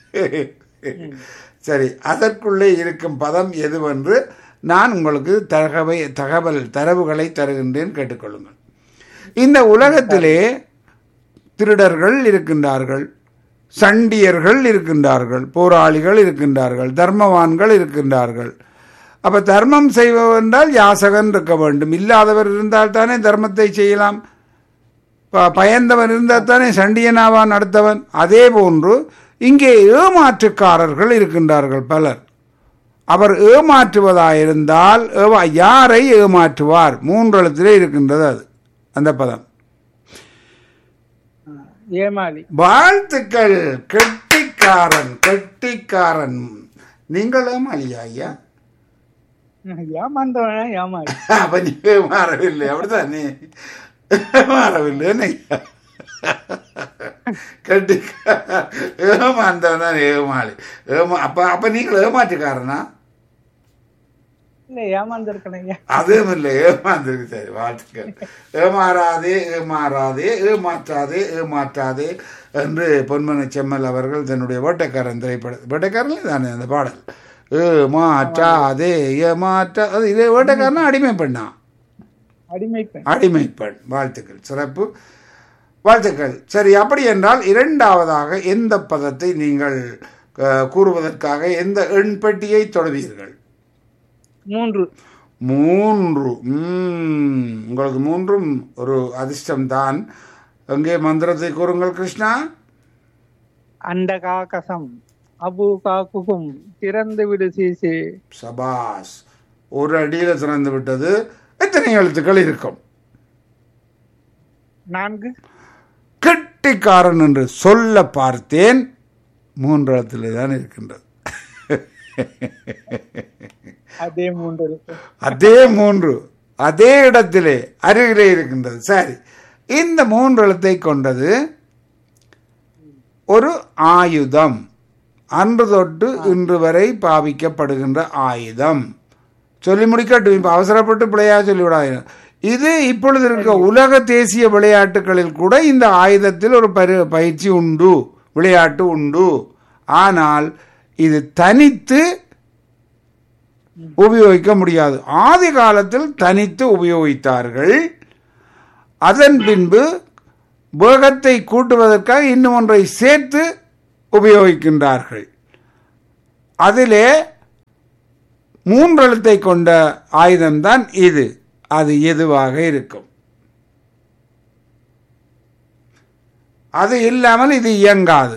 சரி அதற்குள்ளே இருக்கும் பதம் எதுவென்று நான் உங்களுக்கு தகவை தகவல் தரவுகளை தருகின்றேன் கேட்டுக்கொள்ளுங்கள் இந்த உலகத்திலே திருடர்கள் இருக்கின்றார்கள் சண்டியர்கள் இருக்கின்றார்கள் போராளிகள் இருக்கின்றார்கள் தர்மவான்கள் இருக்கின்றார்கள் அப்ப தர்மம் செய்வதென்றால் யாசகன் இருக்க வேண்டும் இல்லாதவர் இருந்தால் தானே தர்மத்தை செய்யலாம் ப- பயந்தவன் இருந்தால் தானே சண்டியனாவான் அடுத்தவன் அதே போன்று இங்கே ஏமாற்றுக்காரர்கள் இருக்கின்றார்கள் பலர் அவர் ஏமாற்றுவதாயிருந்தால் ஏவா- யாரை ஏமாற்றுவார் மூன்றெழுத்திலே இருக்கின்றது அது அந்த பதம் ஆ, ஏமாளி வாழ்த்துக்கள் கெட்டிக்காரன் கெட்டிக்காரன் நீங்கள் ஏமாளியா ஐயா ஏமாந்தவன ஏமாளி அப்ப நீ மாறவில்லை அப்படித்தானே மாறவில்லை என்ன ஐயா? கெட்டிக்காரன் ஏமாந்தவன் தான் ஏமாளி ஏமா அப்ப அப்ப நீங்கள் ஏமாற்றுக்காரனா இல்ல ஏமாந்திருக்கணும் ஐயா அதுவும் இல்லை ஏமாந்துருக்கு சரி வாழ்த்துக்கள் ஏமாறாதே ஏமாறாதே ஏமாற்றாதே ஏமாற்றாதே என்று பொன்மன செம்மல் அவர்கள் தன்னுடைய வேட்டைக்காரன் திரைப்பட வேட்டைக்காரன் தானே அந்த பாடல் ஏமாற்றாதே ஏமாற்றா அது இதே வேட்டைக்காரனா அடிமை பெண்ணா அடிமை பெண் அடிமை பெண் வாழ்த்துக்கள் சிறப்பு வாழ்த்துக்கள் சரி அப்படி என்றால் இரண்டாவதாக எந்த பதத்தை நீங்கள் அஹ், கூறுவதற்காக எந்த எண் பெட்டியை தொடுவீர்கள் மூன்று மூன்று ம், உங்களுக்கு மூன்றும் ஒரு அதிர்ஷ்டம்தான் எங்கே மந்திரத்தை கூறுங்கள் கிருஷ்ணா அண்ட காகசம் அபு காக்குகும் திறந்து விடு சீசே சபாஸ் ஒரு அடியில திறந்து விட்டது எத்தனை எழுத்துக்கள் இருக்கும் நான்கு கெட்டிக்காரன் என்று சொல்ல பார்த்தேன் மூன்று எழுத்திலே தான் இருக்கின்றது அதே மூன்று இருக்கு அதே மூன்று அதே இடத்திலே அருகிலே இருக்கின்றது சரி இந்த மூன்று எழுத்தை கொண்டது ஒரு ஆயுதம் அன்று தொட்டு இன்று வரை பாவிக்கப்படுகின்ற ஆயுதம் சொல்லி முடிக்கட்டும் இப்ப அவசரப்பட்டு பிள்ளையா சொல்லிவிடாது இது இப்பொழுது இருக்க உலக தேசிய விளையாட்டுகளில் கூட இந்த ஆயுதத்தில் ஒரு பரி பயிற்சி உண்டு விளையாட்டு உண்டு ஆனால் இது தனித்து உபயோகிக்க முடியாது ஆதி காலத்தில் தனித்து உபயோகித்தார்கள் அதன் பின்பு வேகத்தை கூட்டுவதற்காக இன்னும் ஒன்றை சேர்த்து உபயோகிக்கின்றார்கள் அதிலே மூன்றெழுத்தை கொண்ட ஆயுதம்தான் இது அது எதுவாக இருக்கும் அது இல்லாமல் இது இயங்காது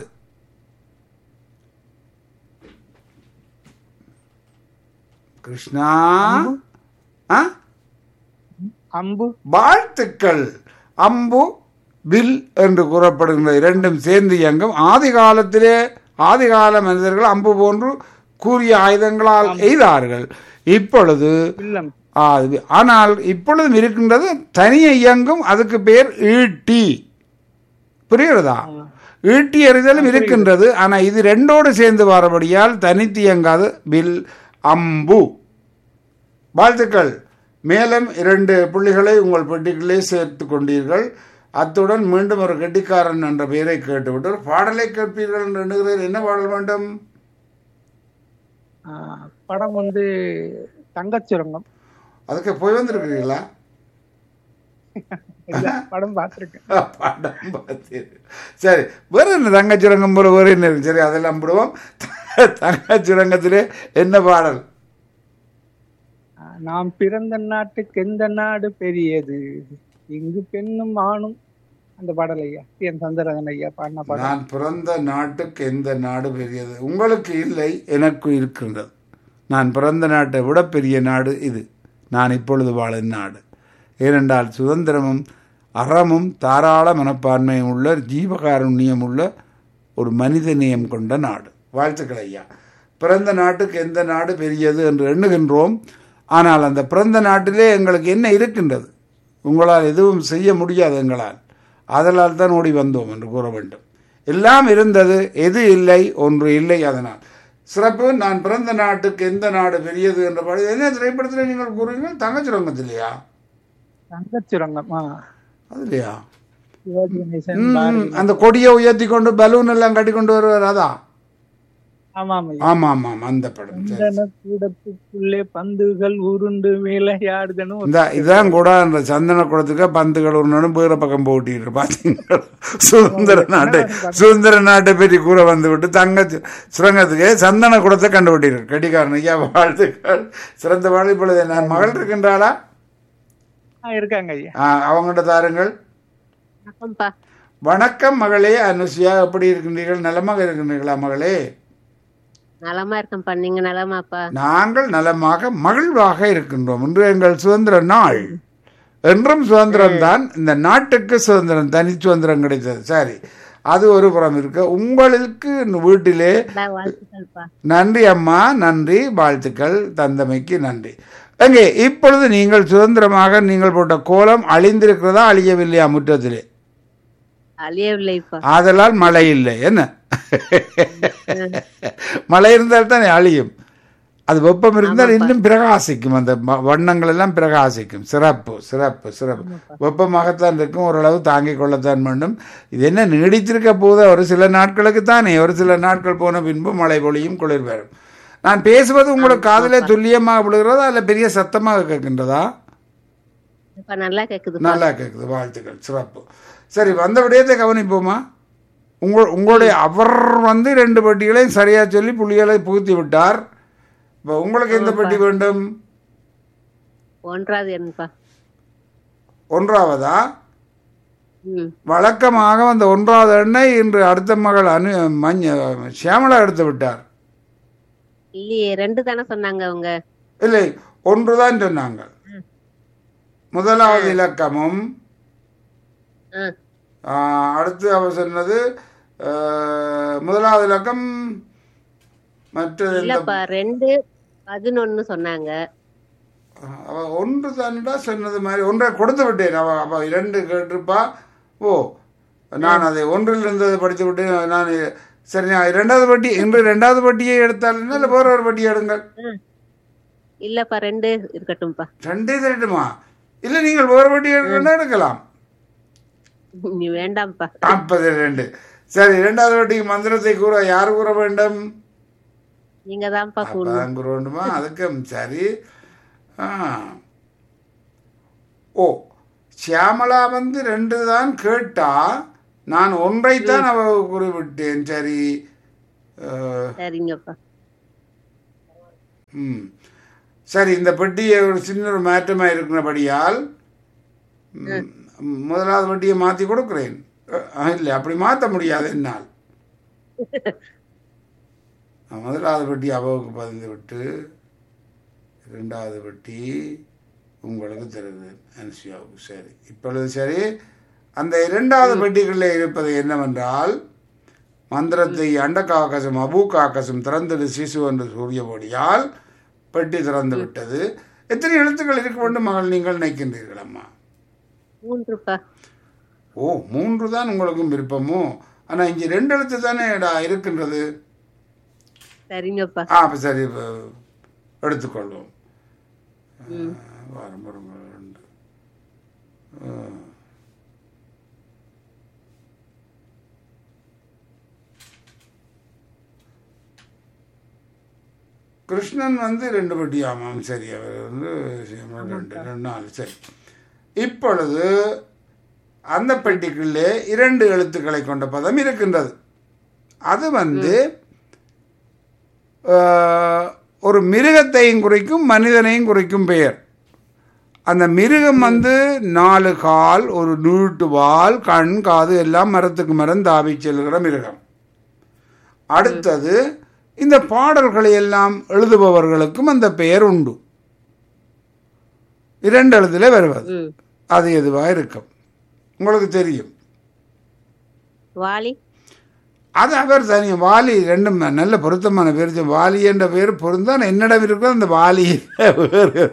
கிருஷ்ணா ஆ அம்பு வாழ்த்துக்கள் அம்பு வில் என்று கூறப்படுகின்ற இரண்டும் சேர்ந்து இயங்கும் ஆதி காலத்திலே ஆதிகால மனிதர்கள் அம்பு போன்று கூறிய ஆயுதங்களால் எய்தார்கள் இப்பொழுது இல்லம் ஆ, அது ஆனால் இப்பொழுதும் இருக்கின்றது தனியே இயங்கும் அதுக்கு பேர் ஈட்டி புரிகிறதா ஈட்டி எறிதலும் இருக்கின்றது ஆனா இது ரெண்டோடு சேர்ந்து வரபடியால் தனித்து இயங்காது வில் அம்பு வாழ்த்துக்கள் மேலும் இரண்டு புள்ளிகளை உங்கள் பெட்டிகளே சேர்த்து கொண்டீர்கள் அத்துடன் மீண்டும் ஒரு கெட்டிக்காரன் என்ற பெயரை கேட்டுவிட்டு ஒரு பாடலை கேட்பீர்கள் என்று எண்ணுகிறேன் என்ன பாடல் வேண்டும் ஆ, படம் வந்து தங்கச் சுரங்கம் அதுக்கு போய் வந்திருக்கிறீங்களா இல்ல படம் பார்த்திருக்கேன் படம் பார்த்தீர் சரி வேற என்ன தங்கச்சுரங்கம் போல வேற என்ன இருக்கு சரி அதெல்லாம் விடுவோம் தங்கச்சுரங்கத்திலே என்ன பாடல் நாம் பிறந்த நாட்டுக்கு எந்த நாடு பெரியது இங்கு பெண்ணும் ஆணும் அந்த பாடல் ஐயா என் சந்திரகன் ஐயா பாடின பாடல் நான் பிறந்த நாட்டுக்கு எந்த நாடு பெரியது உங்களுக்கு இல்லை எனக்கு இருக்கின்றது நான் பிறந்த நாட்டை விட பெரிய நாடு இது நான் இப்பொழுது வாழும் நாடு ஏனென்றால் சுதந்திரமும் அறமும் தாராள மனப்பான்மையும் உள்ள ஜீவகாருண்யம் உள்ள ஒரு மனிதநேயம் கொண்ட நாடு வாழ்த்துக்கள் ஐயா பிறந்த நாட்டுக்கு எந்த நாடு பெரியது என்று எண்ணுகின்றோம் ஆனால் அந்த பிறந்த நாட்டிலே எங்களுக்கு என்ன இருக்கின்றது உங்களால் எதுவும் செய்ய முடியாது எங்களால் அதனால் தான் ஓடி வந்தோம் என்று கூற வேண்டும் எல்லாம் இருந்தது எது இல்லை ஒன்று இல்லை அதனால் சிறப்பு நான் பிறந்த நாட்டுக்கு எந்த நாடு பெரியது என்ற பாடல் என்ன திரைப்படத்தில் நீங்கள் கூறுவீங்க தங்கச்சுரங்கத்திலையா தங்கச்சுரங்கம் ஆ அதுலையா சிவாஜி கணேசன் ம், பாரதி அந்த கொடியை உயர்த்தி கொண்டு பலூன் எல்லாம் கட்டி கொண்டு வருவார் அதான் ஆமாம் ஐயா ஆமா ஆமாம் அந்த படம் சரி. சந்தன கூடத்துக்குள்ளே பந்துகள் உருண்டு விளையாடுதனும் ஒரு இந்த இதான் கூட அந்த சந்தன குளத்துக்கு பந்துகள் ஒரு வேற பக்கம் போட்டிட்டு பாத்தீங்களா சுதந்திர நாட்டை சுதந்திர நாட்டை பற்றி கூற வந்து விட்டு தங்க சு- சுரங்கத்துக்கு சந்தன குளத்தை கண்டுபிட்டீர்கள் கடிகாரன் ஐயா வாழ்த்துக்கள் சிறந்த வாழ் இப்பொழுது நான் மகள் இருக்கின்றாளா ஆ, இருக்காங்க ஐயா ஆ, அவங்கள்ட்ட தாருங்கள் வணக்கம்ப்பா வணக்கம் மகளே அனுசியா எப்படி இருக்கின்றீர்கள் நலமாக இருக்கின்றீர்களா மகளே நலமா இருக்கேன்ப்பா நீங்க நலமாப்பா நாங்கள் நலமாக மகிழ்வாக இருக்கின்றோம் இன்று எங்கள் சுதந்திர நாள் என்றும் சுதந்திரம் தான் இந்த நாட்டுக்கு சுதந்திரம் தனி சுதந்திரம் கிடைத்தது சரி அது ஒரு புறம் இருக்கு உங்களுக்கு வீட்டிலே எல்லா வாழ்த்துக்கள்ப்பா நன்றி அம்மா நன்றி வாழ்த்துக்கள் தந்தமைக்கு நன்றி எங்கே இப்பொழுது நீங்கள் சுதந்திரமாக நீங்கள் போட்ட கோலம் அழிந்திருக்கிறதா அழியவில்லையா முற்றத்திலே அழியவில்லைப்பா ஆதலால் மழை இல்லை என்ன மழை இருந்தால் தானே அழியும் அது வெப்பம் இருந்தால் இன்னும் பிரகாசிக்கும் அந்த ம- வண்ணங்கள் எல்லாம் பிரகாசிக்கும் சிறப்பு சிறப்பு சிறப்பு வெப்பமாகத்தான் இருக்கும் ஓரளவு தாங்கிக் கொள்ளத்தான் வேண்டும் இது என்ன நீடித்திருக்க போதா ஒரு சில நாட்களுக்கு தானே ஒரு சில நாட்கள் போன பின்பு மழை பொழியும் குளிர் வரும் நான் பேசுவது உங்களுக்கு காதிலே துல்லியமாக விழுகிறதா இல்லை பெரிய சத்தமாக கேட்கின்றதா இப்ப நல்லா கேக்குதுப்பா நல்லா கேட்குது வாழ்த்துக்கள் சிறப்பு சரி வந்த விடயத்தை கவனிப்போமா உங்கள் உங்களுடைய அவர் வந்து ரெண்டு பெட்டிகளையும் சரியா சொல்லி புள்ளிகளை புகுத்தி விட்டார் இப்போ உங்களுக்கு எந்த பெட்டி வேண்டும் ஒன்றாவது என்னப்பா ஒன்றாவதா ம் வழக்கமாக அந்த ஒன்றாவது எண்ணெய் இன்று அடுத்த மகள் அனு மஞ்ச சியாமலா எடுத்து விட்டார் இல்லையே ரெண்டு தானே சொன்னாங்க அவங்க இல்லை ஒன்றுதான் சொன்னாங்க முதலாவது இலக்கமும் ஆ ஆ, அடுத்து அவர் சொன்னது ஆ, முதலாவது இலக்கம் மற்ற இல்லப்பா ரெண்டு பதினொன்னு சொன்னாங்க அவ ஒன்று தானடா சொன்னது மாதிரி ஒன்றை கொடுத்து விட்டேன் அவ அவ இரண்டு கேட்டிருப்பா ஓ நான் அதை ஒன்றில் இருந்ததை படித்து விட்டேன் நான் சரி நான் இரண்டாவது பட்டி இன்று இரண்டாவது பட்டியை எடுத்தால் என்ன இல்லை வேற ஒரு பட்டியை எடுங்கள் இல்லப்பா ரெண்டு இருக்கட்டும்ப்பா ரெண்டே தரட்டுமா இல்லை நீங்கள் வேறு பட்டி எடுக்கணும்னா எடுக்கலாம் நீ வேண்டாம்ப்பா நாற்பது ரெண்டு சரி இரண்டாவது வட்டிக்கு மந்திரத்தை கூற யார் கூற வேண்டும் நீங்க தான்ப்பா கூடணும் அப்பதான் கூற வேண்டுமா அதுக்கும் சரி ஆ. ஓ சியாமலா வந்து ரெண்டு தான் கேட்டா நான் ஒன்றைத்தான் அவ குறிவிட்டேன் சரி அஹ், சரிங்கப்பா ம் சரி இந்த பெட்டியை ஒரு சின்ன ஒரு மாற்றமாக இருக்கிறபடியால் ம், முதலாவது வட்டியை மாற்றி கொடுக்குறேன் அஹ், இல்லை அப்படி மாற்ற முடியாது என்னால் நான் முதலாவது வட்டி அவாவுக்கு பதிந்து விட்டு இரண்டாவது வட்டி உங்களுக்கு தருகிறேன் அனுசியாவுக்கு சரி இப்பொழுது சரி அந்த இரண்டாவது பெட்டிகளில் இருப்பது என்னவென்றால் மந்திரத்தை அண்டக்காக்கசம் அபூக்காக்கசம் திறந்தது சிசு என்று கூறியபடியால் பெட்டி திறந்து விட்டது எத்தனை எழுத்துக்கள் இருக்க வேண்டும் மகள் நீங்கள் நினைக்கின்றீர்கள் அம்மா மூன்றுப்பா ஓ மூன்று தான் உங்களுக்கும் விருப்பமோ ஆனால் இங்கே ரெண்டு எழுத்து தானே டா இருக்கின்றது சரிங்கப்பா ஆ அப்போ சரி இப்ப எடுத்துக்கொள்வோம் ம் வாரம் வரும் ரெண்டு ஆ. கிருஷ்ணன் வந்து ரெண்டு பட்டி ஆமாம் சரி அவர் வந்து சிவன் ரெண்டு ரெண்டு நாலு சரி இப்பொழுது அந்த பெட்டிக்குள்ளே இரண்டு எழுத்துக்களை கொண்ட பதம் இருக்கின்றது அது வந்து ஆஹ், ஒரு மிருகத்தையும் குறிக்கும் மனிதனையும் குறிக்கும் பெயர் அந்த மிருகம் வந்து நாலு கால் ஒரு நீட்டு வால் கண் காது எல்லாம் மரத்துக்கு மரம் தாவி செல்கிற மிருகம் அடுத்தது இந்த பாடல்களை எல்லாம் எழுதுபவர்களுக்கும் அந்த பெயர் உண்டு இரண்டு எழுத்துல வருவது ம் அது எதுவா இருக்கும் உங்களுக்கு தெரியும் வாலி அது அவர் தனி வாலி ரெண்டும் நல்ல பொருத்தமான பேர் வாலி என்ற பேர் பொருந்தான் என்னிடம் இருக்கோ அந்த வாலி வேறு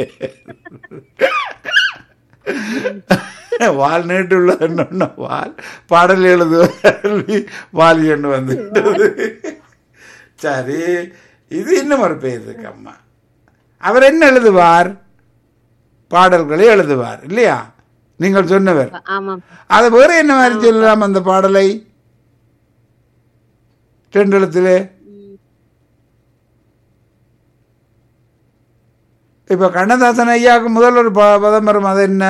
வால் நீட்டுள்ள என்ன வால் பாடல் எழுதுவது வாலி என்று வந்துட்டது சரி இது இன்னும் ஒரு பெயர் இருக்கு அம்மா அவர் என்ன எழுதுவார் பாடல்களை எழுதுவார் இல்லையா நீங்கள் சொன்னவர் ஆமாம் அது வேற என்ன மாதிரி சொல்லலாம் அந்த பாடலை ரெண்டு எழுத்திலே இப்ப கண்ணதாசன் ஐயாவுக்கு முதல் ஒரு ப- பதம் வரும் அது என்ன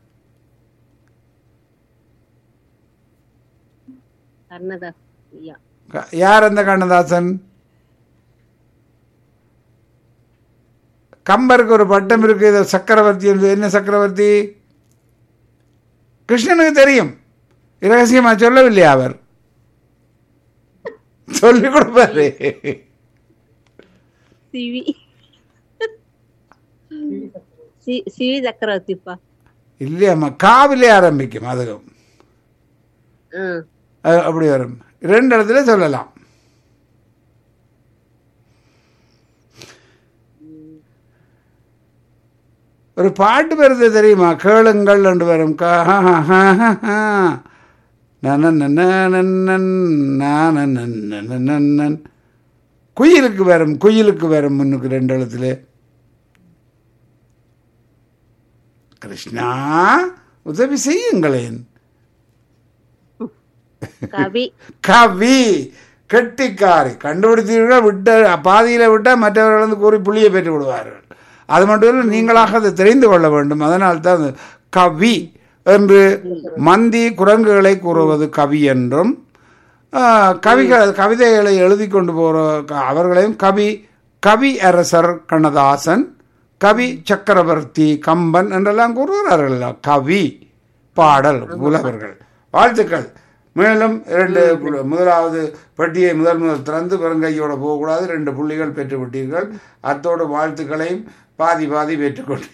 கர்ணதாஸ் ஐயா க- யார் அந்த கண்ணதாசன் கம்பருக்கு ஒரு பட்டம் இருக்கு இது சக்கரவர்த்தி என்று. என்ன சக்கரவர்த்தி கிருஷ்ணனுக்கு தெரியும் இரகசியமா சொல்லவில்லையா அவர் சொல்லி கொடுப்பாரு சிவி சி- சிவி சக்கரவர்த்திப்பா இல்லையாம்மா காவிலே ஆரம்பிக்கும் அதுவும் ம் அது அப்படி வரும் ரெண்டு இடத்துல சொல்லலாம் ஒரு பாட்டு வருது தெரியுமா கேளுங்கள் என்று வரும் கா- ஹா, ஹா, ஹா, ஹா, ஹா. நனநன, நனநன், நானநன், நனநன்னன். குயிலுக்கு வரும் குயிலுக்கு வரும் முன்னுக்கு ரெண்டு எழுத்துல கிருஷ்ணா உதவி செய்யுங்களேன் கவி கவி கெட்டிக்காரி கண்டுபிடித்தீர்களா விட்ட பாதியில விட்டால் மற்றவர்கள் வந்து கூறி புள்ளியை பெற்று விடுவார்கள் அது மட்டும் இல்லை நீங்களாக அதை தெரிந்து கொள்ள வேண்டும் அதனால் தான் அது கவி என்று மந்தி குரங்குகளை கூறுவது கவி என்றும் ஆ, கவிகள் கவிதைகளை எழுதி கொண்டு போகிற க- அவர்களையும் கவி கவி அரசர் கண்ணதாசன் கவி சக்கரவர்த்தி கம்பன் என்றெல்லாம் கூறுகிறார்கள் கவி பாடல் புலவர்கள் வாழ்த்துக்கள் மேலும் இரண்டு புல- முதலாவது பெட்டியை முதல் முதல் திறந்து பெருங்கையோட போகக்கூடாது ரெண்டு புள்ளிகள் பெற்று விட்டீர்கள் அத்தோடு வாழ்த்துக்களையும் பாதி பாதி பெற்றுக்கொண்டு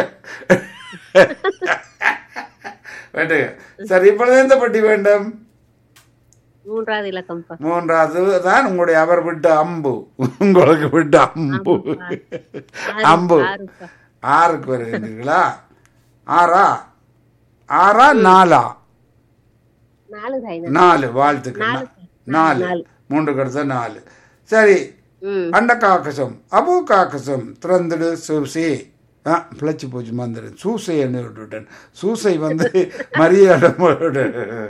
வேண்டுங்க சரி இப்பொழுது எந்த பெட்டி வேண்டும் மூன்றாவது இலக்கம்ப்பா மூன்றாவது தான் உங்களுடைய அவர் விட்ட அம்பு உங்களுக்கு விட்ட அம்பு அம்பு ஆறுப்பா ஆறுக்கு வருகின்றீர்களா ஆறா ஆறா நாலா நாலு தாய்னா நாலு வாழ்த்துக்கள் நாலு. நாலு நாலு. மூன்று கடுத்த நாலு சரி ம் அண்ட காக்கசம் அபு காக்கசம் திறந்துடு சூசே ஆ பிழைச்சி போச்சு மந்திர சூசை என்ன விட்டுவிட்டேன் சூசை வந்து மரியாதை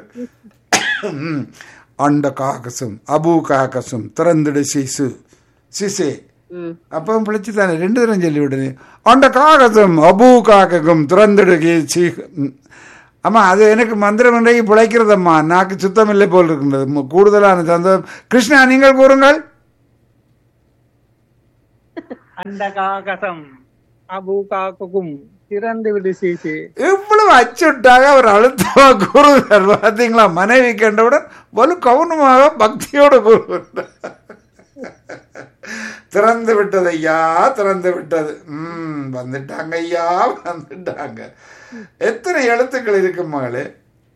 அண்ட காக்கசம் அபு காக்கசம் திறந்துடு சிசு சிசே ம் அப்போ பிழைச்சி தானே ரெண்டு தரம் சொல்லி விடுது அண்ட காகசம் அபு காக்ககம் திறந்துடுகி சீ ம். அம்மா அது எனக்கு மந்திரம் இன்றைக்கு பிழைக்கிறதம்மா நாக்கு சுத்தம் இல்லை போல் இருக்கின்றது மு- கூடுதலான சந்தோஷம் கிருஷ்ணா நீங்கள் கூறுங்கள் அந்த காகசம் அபு காக்கும் திறந்து விடு சீசி இவ்வளவு அச்சுட்டாக அவர் அழுத்தமா கூறுகிறார் பார்த்தீங்களா மனைவி கண்டவுடன் வலு கவனமாக பக்தியோடு கூறுகிறார் திறந்து விட்டது ஐயா திறந்து விட்டது ம் வந்துட்டாங்க ஐயா வந்துட்டாங்க எத்தனை எழுத்துக்கள் இருக்கு மகளே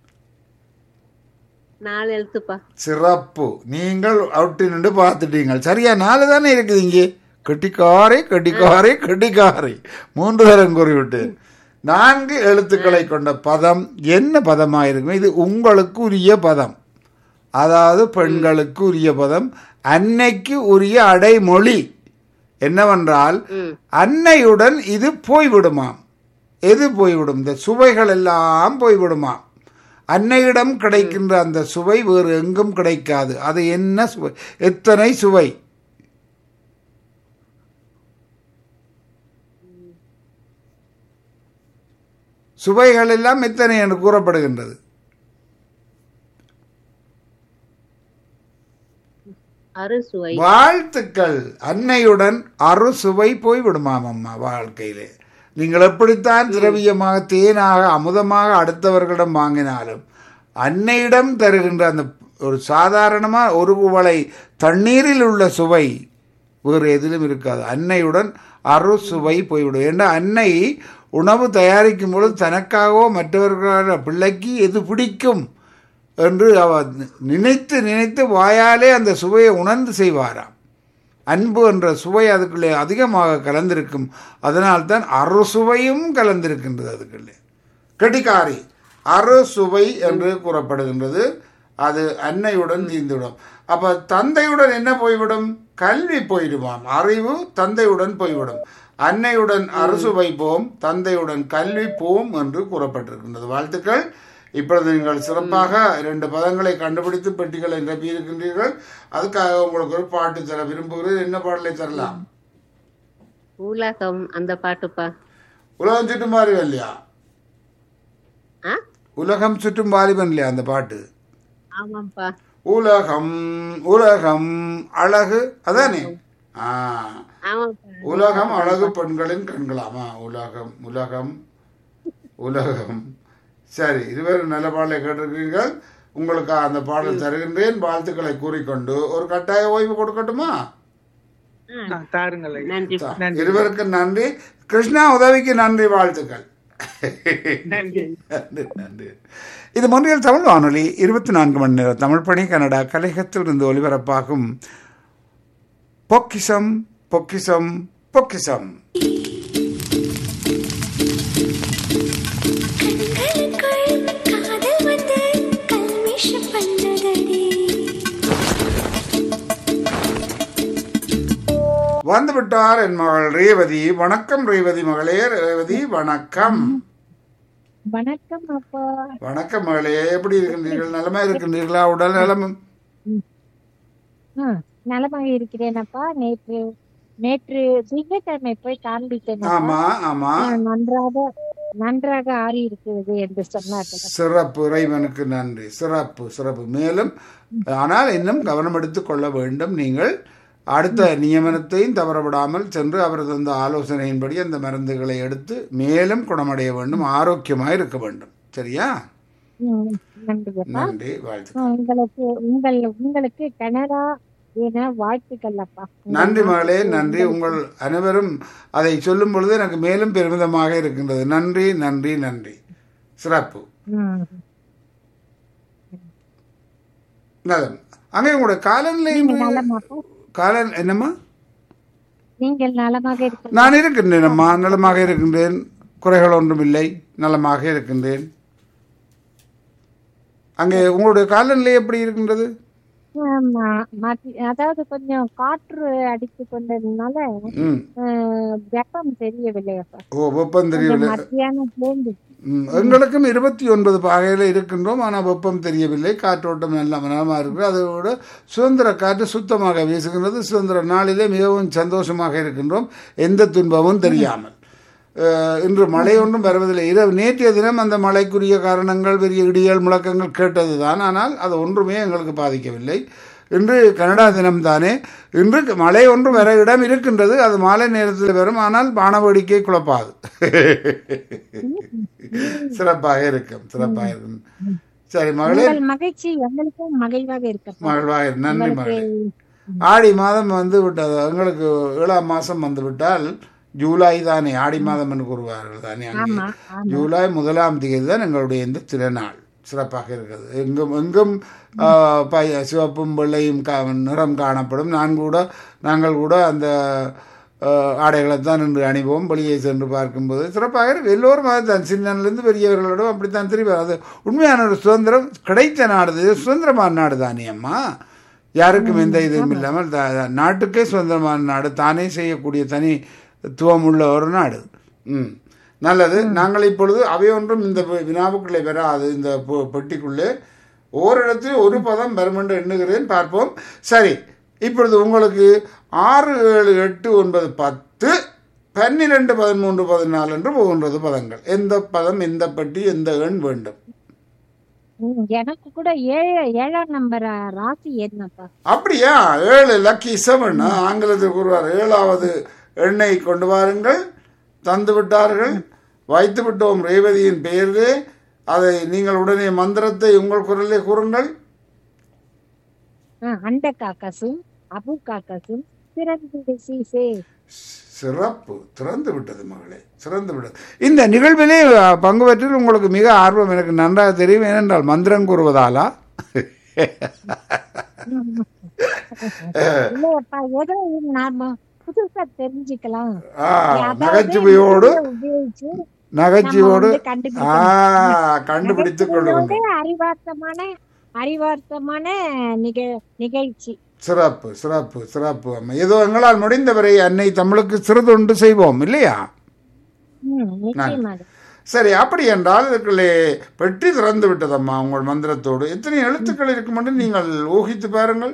நாலு எழுத்துப்பா சிறப்பு நீங்கள் அவுட்டு நின்று பார்த்துட்டீங்க சரியா நாலு தானே இருக்குது இங்கே கெட்டிக்காரை கெட்டிக்காரை கெட்டிக்காரை மூன்று தரம் கூறிவிட்டு நான்கு எழுத்துக்களை கொண்ட பதம் என்ன பதமாக இருக்கும் இது உங்களுக்கு உரிய பதம் அதாவது பெண்களுக்கு உரிய பதம் அன்னைக்கு உரிய அடைமொழி என்னவென்றால் ம் அன்னையுடன் இது போய்விடுமாம் எது போய்விடும் இந்த சுவைகள் எல்லாம் போய்விடுமாம் அன்னையிடம் கிடைக்கின்ற அந்த சுவை வேறு எங்கும் கிடைக்காது அது என்ன சுவை எத்தனை சுவை சுவைகள் எல்லாம் எத்தனை என்று கூறப்படுகின்றது அறுசுவை வாழ்த்துக்கள் அன்னையுடன் அறுசுவை போய்விடுமாம் அம்மா வாழ்க்கையிலே நீங்கள் எப்படித்தான் திரவியமாக தேனாக அமுதமாக அடுத்தவர்களிடம் வாங்கினாலும் அன்னையிடம் தருகின்ற அந்த ஒரு சாதாரணமாக ஒரு குவளை தண்ணீரில் உள்ள சுவை வேறு எதிலும் இருக்காது அன்னையுடன் அறுசுவை போய்விடும் ஏன்னா அன்னை உணவு தயாரிக்கும் பொழுது தனக்காகவோ மற்றவர்கள பிள்ளைக்கு எது பிடிக்கும் என்று அவ நினைத்து நினைத்து வாயாலே அந்த சுவையை உணர்ந்து செய்வாராம் அன்பு என்ற சுவை அதுக்குள்ளே அதிகமாக கலந்திருக்கும் அதனால்தான் அறுசுவையும் கலந்திருக்கின்றது அதுக்குள்ளே கெட்டிக்காரி அறுசுவை என்று கூறப்படுகின்றது அது அன்னையுடன் தீர்ந்துவிடும் அப்ப தந்தையுடன் என்ன போய்விடும் கல்வி போய்விடுமாம் அறிவு தந்தையுடன் போய்விடும் அன்னையுடன் அறுசுவை போம் தந்தையுடன் கல்வி போம் என்று கூறப்பட்டிருக்கின்றது வாழ்த்துக்கள் இப்பொழுது நீங்கள் சிறப்பாக இரண்டு பதங்களை கண்டுபிடித்து பெட்டிகளை நிரப்பி இருக்கின்றீர்கள் அதுக்காக உங்களுக்கு ஒரு பாட்டு தர விரும்புகிறேன் என்ன பாடலை தரலாம் உலகம் அந்த பாட்டுப்பா உலகம் சுற்றும் வாலிபன் இல்லையா ஆ உலகம் சுற்றும் வாலிபன் இல்லையா அந்த பாட்டு ஆமாப்பா உலகம் உலகம் அழகு அதானே ஆ ஆமாப்பா உலகம் அழகு பெண்களின் கண்களாமா உலகம் உலகம் உலகம் சரி இருவரும் நல்ல பாடலை கேட்டிருக்கிறீர்கள் உங்களுக்கு அந்த பாடல் தருகின்றேன் வாழ்த்துக்களை கூறிக்கொண்டு ஒரு கட்டாய ஓய்வு கொடுக்கட்டுமா ஆ, தாருங்கள் ஐயா நன்றிப்பா நன்றி இருவருக்கும் நன்றி கிருஷ்ணா உதவிக்கு நன்றி வாழ்த்துக்கள் நன்றி நன்றி நன்றி இது மொன்றியல் தமிழ் வானொலி இருபத்தி நான்கு மணி நேரம் தமிழ் பணி கனடா கலையகத்தில் இருந்து ஒலிபரப்பாகும் பொக்கிசம் பொக்கிசம் பொக்கிசம் கண்களுக்குள் காதல் வந்து கல்மிஷம் பண்ணதடி வந்துவிட்டார் என் மகள் ரேவதி வணக்கம் ரேவதி மகளே ரேவதி வணக்கம் வணக்கம் அப்பா வணக்கம் மகளே எப்படி இருக்கின்றீர்கள் நலமா இருக்கின்றீர்களா உடல் நலம் ஆ, நலமாக இருக்கிறேன் அப்பா நேற்று நேற்று திங்கட்கிழமை போய் காண்பித்தேன் அப்பா. ஆமா ஆமா ஆ, நன்றாக நன்றாக ஆறி இருக்கிறது என்று சொன்னார்கள் சிறப்பு இறைவனுக்கு நன்றி சிறப்பு சிறப்பு மேலும் ஆனால் இன்னும் கவனம் எடுத்துக் கொள்ள வேண்டும் நீங்கள் அடுத்த நியமனத்தையும் தவறவிடாமல் சென்று அவரது அந்த ஆலோசனையின்படி அந்த மருந்துகளை எடுத்து மேலும் குணமடைய வேண்டும் ஆரோக்கியமாக இருக்க வேண்டும் சரியா ம், நன்றி அப்பா நன்றி வாழ்த்து ஆ, உங்களுக்கு உங்கள் உங்களுக்கு கனடா என வாழ்த்துக்கள் அப்பா நன்றி மகளே நன்றி உங்கள் அனைவரும் அதை சொல்லும் பொழுது எனக்கு மேலும் பெருமிதமாக இருக்கின்றது நன்றி நன்றி நன்றி சிறப்பு ம். நலம் அங்கே உங்களுடைய காலநிலை நீங்கள் நலமாப்பா காலன் என்னம்மா நீங்கள் நலமாக இருக்க நான் இருக்கின்றேன் அம்மா நலமாக இருக்கின்றேன் குறைகள் ஒன்றும் இல்லை நலமாக இருக்கின்றேன் அங்கே உங்களுடைய காலநிலை எப்படி இருக்கின்றது ஆமா, மாத்தி- அதாவது கொஞ்சம் காற்று அடித்து கொண்டதுனால ம் ஆ, வெப்பம் தெரியவில்லை அப்பா ஓ வெப்பம் தெரியவில்லை மத்தியானம் சேர்ந்து ம், எங்களுக்கும் இருபத்தி ஒன்பது பாகையில் இருக்கின்றோம் ஆனால் வெப்பம் தெரியவில்லை காற்றோட்டம் நல்ல நலமாக இருக்கிறது அதோட சுதந்திர காற்று சுத்தமாக வீசுகின்றது சுதந்திர நாளிலே மிகவும் சந்தோஷமாக இருக்கின்றோம் எந்த துன்பமும் தெரியாமல் அஹ், இன்று மழை ஒன்றும் வருவதில்லை இரவு நேற்றைய தினம் அந்த மழைக்குரிய காரணங்கள் பெரிய இடியல் முழக்கங்கள் கேட்டது தான் ஆனால் அது ஒன்றுமே எங்களுக்கு பாதிக்கவில்லை இன்று கனடா தினம்தானே இன்று மழை ஒன்று வர இடம் இருக்கின்றது அது மாலை நேரத்தில் வரும் ஆனால் வானவேடிக்கை குழப்பாது சிறப்பாக இருக்கும் சிறப்பாக இருக்கும் சரி மகளே உங்கள் மகிழ்ச்சி எங்களுக்கும் மகிழ்வாக இருக்கப்பா மகிழ்வாக இரு. நன்றி மகளே ஆடி மாதம் வந்து விட்டது எங்களுக்கு ஏழாம் மாதம் வந்து விட்டால் ஜூலை தானே ஆடி மாதம் என்று கூறுவார்கள் தானே அங்கே ஆமா ஆமா ஜூலை முதலாம் தேதி தான் எங்களுடைய இந்த திருநாள் சிறப்பாக இருக்கிறது எங்கும் எங்கும் ஆ, பை- சிவப்பும் வெள்ளையும் கா நிறம் காணப்படும் நான் கூட நாங்கள் கூட அந்த ஆ, ஆடைகளை தான் நின்று அணிவோம் வெளியே சென்று பார்க்கும்போது சிறப்பாக இருக்கு எல்லோரும் அதுதான் சின்னன்லேருந்து பெரியவர்களோடும் அப்படித்தான் திரும்பி அது உண்மையான ஒரு சுதந்திரம் கிடைத்த நாடு இது சுதந்திரமான நாடு தானே அம்மா யாருக்கும் எந்த இதுவும் இல்லாமல் த- த- நாட்டுக்கே சுதந்திரமான நாடு தானே செய்யக்கூடிய தனித்துவம் உள்ள ஒரு நாடு ம் நல்லது நாங்கள் இப்பொழுது அவை ஒன்றும் இந்த வி- வினாவுக்குள்ளே வராது இந்த பொ- பெட்டிக்குள்ளே ஓரிடத்தில் ஒரு பதம் வரும் என்று எண்ணுகிறேன் பார்ப்போம் சரி இப்பொழுது உங்களுக்கு ஆறு ஏழு எட்டு ஒன்பது பத்து பன்னிரண்டு பதிமூன்று பதினாலு என்று போகின்றது பதங்கள் எந்த பதம் எந்த பட்டி எந்த எண் வேண்டும் ம், எனக்கு கூட ஏழு ஏழாம் நம்பர் ராசி என்னப்பா அப்படியா ஏழு லக்கி செவன் ஆங்கிலத்தில் கூறுவார் ஏழாவது எண்ணை கொண்டு வாருங்கள் தந்து விட்டார்கள் வைத்து விட்டோம் ரேவதியின் பெயரிலே அதை நீங்கள் உடனே மந்திரத்தை உங்கள் குரலிலே கூறுங்கள் ஆ, அண்ட காக்கசும் அபு காக்கசும் சிறந்து சீசே சிறப்பு திறந்து விட்டது மகளே சிறந்து விட்டது இந்த நிகழ்விலே அஹ், பங்கு பெற்றில் உங்களுக்கு மிக ஆர்வம் எனக்கு நன்றாக தெரியும் ஏனென்றால் மந்திரம் கூறுவதாலா இல்லையப்பா ஏதோ இது நாம புதுசா தெரிஞ்சுக்கலாம் ஆ, அதாவது நகைச்சுவையோடு இதை உபயோகிச்சு நம்ம நகைச்சுவையோடு வந்து ஆ கண்டுபிடிக்கணும். கண்டுபிடித்துக் கொள்ளுங்கள் நகைச்சுவையோடு அறிவார்த்தமான அறிவார்த்தமான நிக நிகழ்ச்சி சிறப்பு சிறப்பு சிறப்பு அம்மா ஏதோ எங்களால் முடிந்தவரை அன்னை தமிழுக்கு சிறுதொண்டு செய்வோம் இல்லையா ம், நிச்சயமாக சரி அப்படி என்றால் இதுக்குள்ளே பெட்டி திறந்து விட்டதம்மா உங்கள் மந்திரத்தோடு எத்தனை எழுத்துக்கள் இருக்கும் என்று நீங்கள் ஊகித்து பாருங்கள்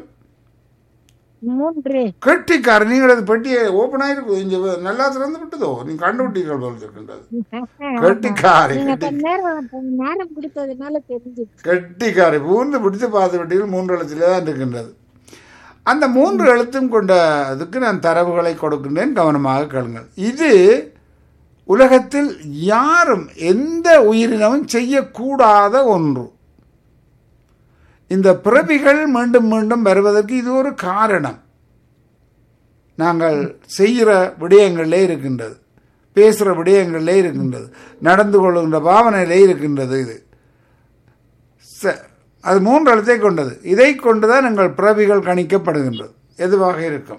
மூன்று கெட்டிக்காரர் நீங்கள் அது பெட்டியை ஓப்பன் ஆயிருக்கு இங்க நல்லா திறந்து விட்டதோ நீங்க கண்டுபிட்டீர்கள் போல் இருக்கின்றது கெட்டிக்காரி நீங்க கெட்டி கொஞ்ச நேரம் கொஞ்ச நேரம் கொடுத்ததுனால தெரிஞ்சு கெட்டிக்காரி பூந்து பிடித்து பார்த்து விட்டீர்கள் மூன்று எழுத்திலே தான் இருக்கின்றது அந்த மூன்று எழுத்தும் கொண்ட அதுக்கு நான் தரவுகளை கொடுக்கின்றேன் கவனமாக கேளுங்கள் இது உலகத்தில் யாரும் எந்த உயிரினமும் செய்யக்கூடாத ஒன்று இந்த பிறவிகள் மீண்டும் மீண்டும் வருவதற்கு இது ஒரு காரணம் நாங்கள் செய்கிற விடயங்களிலே இருக்கின்றது பேசுகிற விடயங்களிலே இருக்கின்றது நடந்து கொள்கின்ற பாவனையிலே இருக்கின்றது இது ச- அது மூன்று எழுத்தை கொண்டது இதை கொண்டுதான் எங்கள் பிறவிகள் கணிக்கப்படுகின்றது எதுவாக இருக்கும்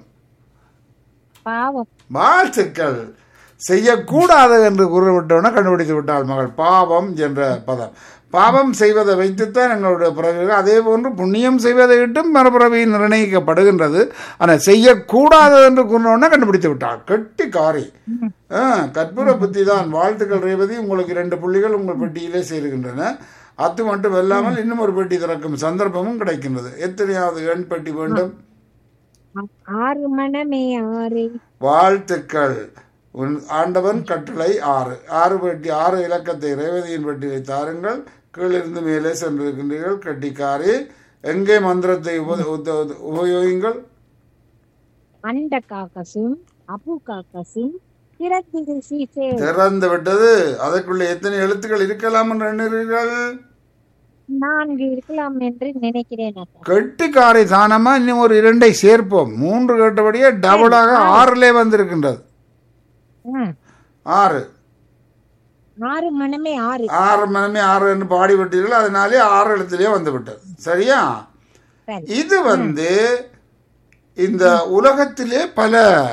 பாவம் வாழ்த்துக்கள் செய்யக்கூடாது என்று கூறிவிட்டோன்னா கண்டுபிடித்து விட்டாள் மகள் பாவம் என்ற பதம் பாவம் செய்வதை வைத்துத்தான் எங்களுடைய பிறவிகள் அதே போன்று புண்ணியம் செய்வதை விட்டும் மறுபிறவி நிர்ணயிக்கப்படுகின்றது ஆனால் செய்யக்கூடாது என்று கூறினோன்னா கண்டுபிடித்து விட்டாள் கெட்டி காரி ஆ, கற்பூர புத்தி தான் வாழ்த்துக்கள் ரேவதி உங்களுக்கு இரண்டு புள்ளிகள் உங்கள் பெட்டியிலே சேருகின்றன அது மட்டும் இல்லாமல் இன்னும் ஒரு பெட்டி திறக்கும் சந்தர்ப்பமும் கிடைக்கின்றது எத்தனையாவது எண் பெட்டி வேண்டும் ஆறு மனமே ஆறு வாழ்த்துக்கள் உன் ஆண்டவன் கட்டளை ஆறு ஆறு பெட்டி ஆறு இலக்கத்தை ரேவதியின் பெட்டியை தாருங்கள் கீழிருந்து மேலே சென்றிருக்கின்றீர்கள் கட்டிக்காரி எங்கே மந்திரத்தை உப- உத- உத- உபயோகிங்கள் அண்ட காக்கசும் அபு காக்கசும் திறந்து சீசே திறந்து விட்டது அதற்குள்ள எத்தனை எழுத்துக்கள் இருக்கலாம் என்று எண்ணுகிறீர்கள் நான்கு இருக்கலாம் என்று நினைக்கிறேன் அப்பா கெட்டிக்காரை தானமா இன்னும் ஒரு இரண்டை சேர்ப்போம் மூன்று கேட்டபடியே டபுளாக ஆறிலே வந்திருக்கின்றது ம், ஆறு ஆறு மனமே ஆறு ஆறு மணி ஆறு என்று பாடி விட்டீர்கள் அதனாலே ஆறு எழுத்துலயே வந்து விட்டது சரியா சரி இது வந்து இந்த உலகத்திலே பல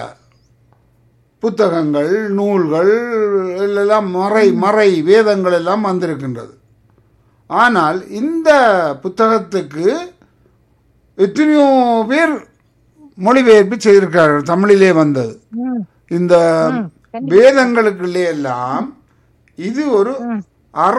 புத்தகங்கள் நூல்கள் எல்லாம் மறை மறை வேதங்கள் எல்லாம் வந்திருக்கின்றது ஆனால் இந்த புத்தகத்துக்கு எத்தனையோ பேர் மொழிபெயர்ப்பு செய்திருக்கிறார்கள் தமிழிலே வந்தது ம், இந்த வேதங்களுக்குள்ளே எல்லாம் இது ஒரு அற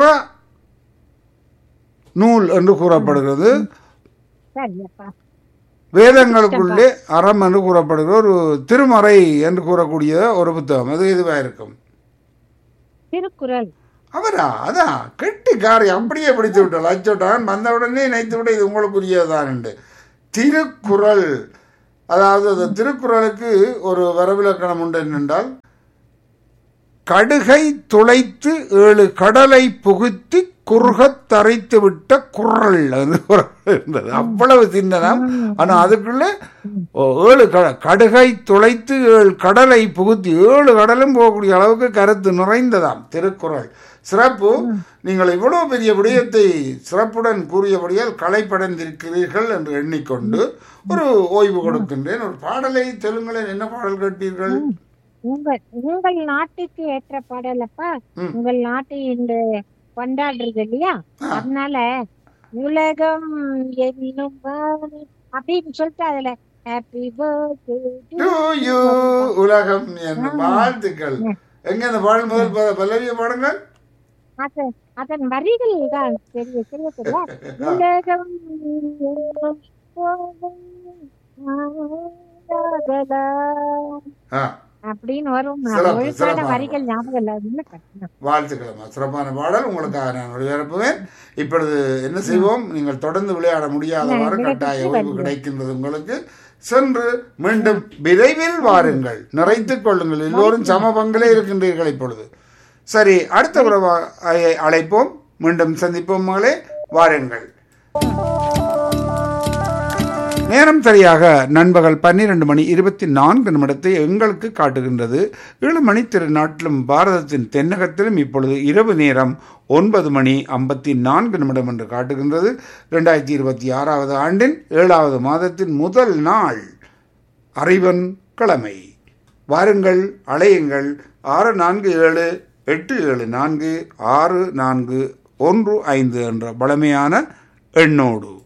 நூல் என்று கூறப்படுகிறது சரி அப்பா வேதங்களுக்குள்ளே அறம் என்று கூறப்படுகிற ஒரு திருமறை என்று கூறக்கூடிய ஒரு புத்தகம் அது இதுவா இருக்கும் திருக்குறள் அவரா அதான் கெட்டிக்காரி அப்படியே பிடித்து விட்டாள் அச்சோட்டான் வந்த உடனே நினைத்து விட இது உங்களுக்குரியதான் என்று திருக்குறள் அதாவது அந்த திருக்குறளுக்கு ஒரு வரவிலக்கணம் உண்டு என்னென்றால் கடுகை துளைத்து ஏழு கடலை புகுத்தி குறுகத் தரைத்து விட்ட குரல் அது இருந்தது அவ்வளவு சின்னதாம் ஆனா அதுக்குள்ள ஓ, ஏழு க- கடுகை துளைத்து ஏழு கடலை புகுத்தி ஏழு கடலும் போகக்கூடிய அளவுக்கு கருத்து நிறைந்ததாம் திருக்குறள் சிறப்பு நீங்கள் இவ்வளவு பெரிய விடயத்தை சிறப்புடன் கூறியபடியால் களைப்படைந்திருக்கிறீர்கள் என்று எண்ணிக்கொண்டு ஒரு ஓய்வு கொடுக்கின்றேன் ஒரு பாடலை சொல்லுங்களேன் என்ன பாடல் கேட்பீர்கள் உங்கள் உங்கள் நாட்டுக்கு ஏற்ற பாடல் அப்பா ம். உங்கள் நாட்டை இன்று கொண்டாடுறது இல்லையா அதனால உலகம் என்னும் வானி அப்படின்னு சொல்லிட்டு அதுல ஹாப்பி பர்த்டே டு யூ உலகம் என் வாழ்த்துக்கள் எங்க அந்த பாடல் முதல் ப- பல்லவியை பாடுங்கள் அதன் அதன் வரிகள் தான் தெரிய தெரியல உலகம் என்னும் கோலம் ஆராதலாம். ஆ, அப்படின்னு வரும் சிறப்பு, ஒழுங்கான சிறப்பான வரிகள் ஞாபகம் இல்லாததுல கட்டணும் வாழ்த்துக்களம்மா சிறப்பான பாடல் உங்களுக்காக நான் ஒளிபரப்புவேன் இப்பொழுது என்ன செய்வோம் நீங்கள் தொடர்ந்து விளையாட முடியாதவாறு இல்லை, கட்டாய விரைவில் ஓய்வு கிடைக்கின்றது உங்களுக்கு சென்று மீண்டும் விரைவில் வாருங்கள் நிறைத்துக் கொள்ளுங்கள் எல்லோரும் சம பங்கிலே இருக்கின்றீர்கள் இப்பொழுது சரி அடுத்த உறவா அ- அழைப்போம் மீண்டும் சந்திப்போம் மகளே வாருங்கள் நேரம் சரியாக நண்பகல் பன்னிரண்டு மணி இருபத்தி நான்கு நிமிடத்தை எங்களுக்கு காட்டுகின்றது ஏழு மணி திருநாட்டிலும் பாரதத்தின் தென்னகத்திலும் இப்பொழுது இரவு நேரம் ஒன்பது மணி ஐம்பத்தி நான்கு நிமிடம் என்று காட்டுகின்றது ரெண்டாயிரத்தி இருபத்தி ஆறாவது ஆண்டின் ஏழாவது மாதத்தின் முதல் நாள் அறிவன் கிழமை வாருங்கள் அலையுங்கள் ஆறு நான்கு ஏழு எட்டு ஏழு நான்கு ஆறு நான்கு ஒன்று ஐந்து என்ற பழமையான எண்ணோடு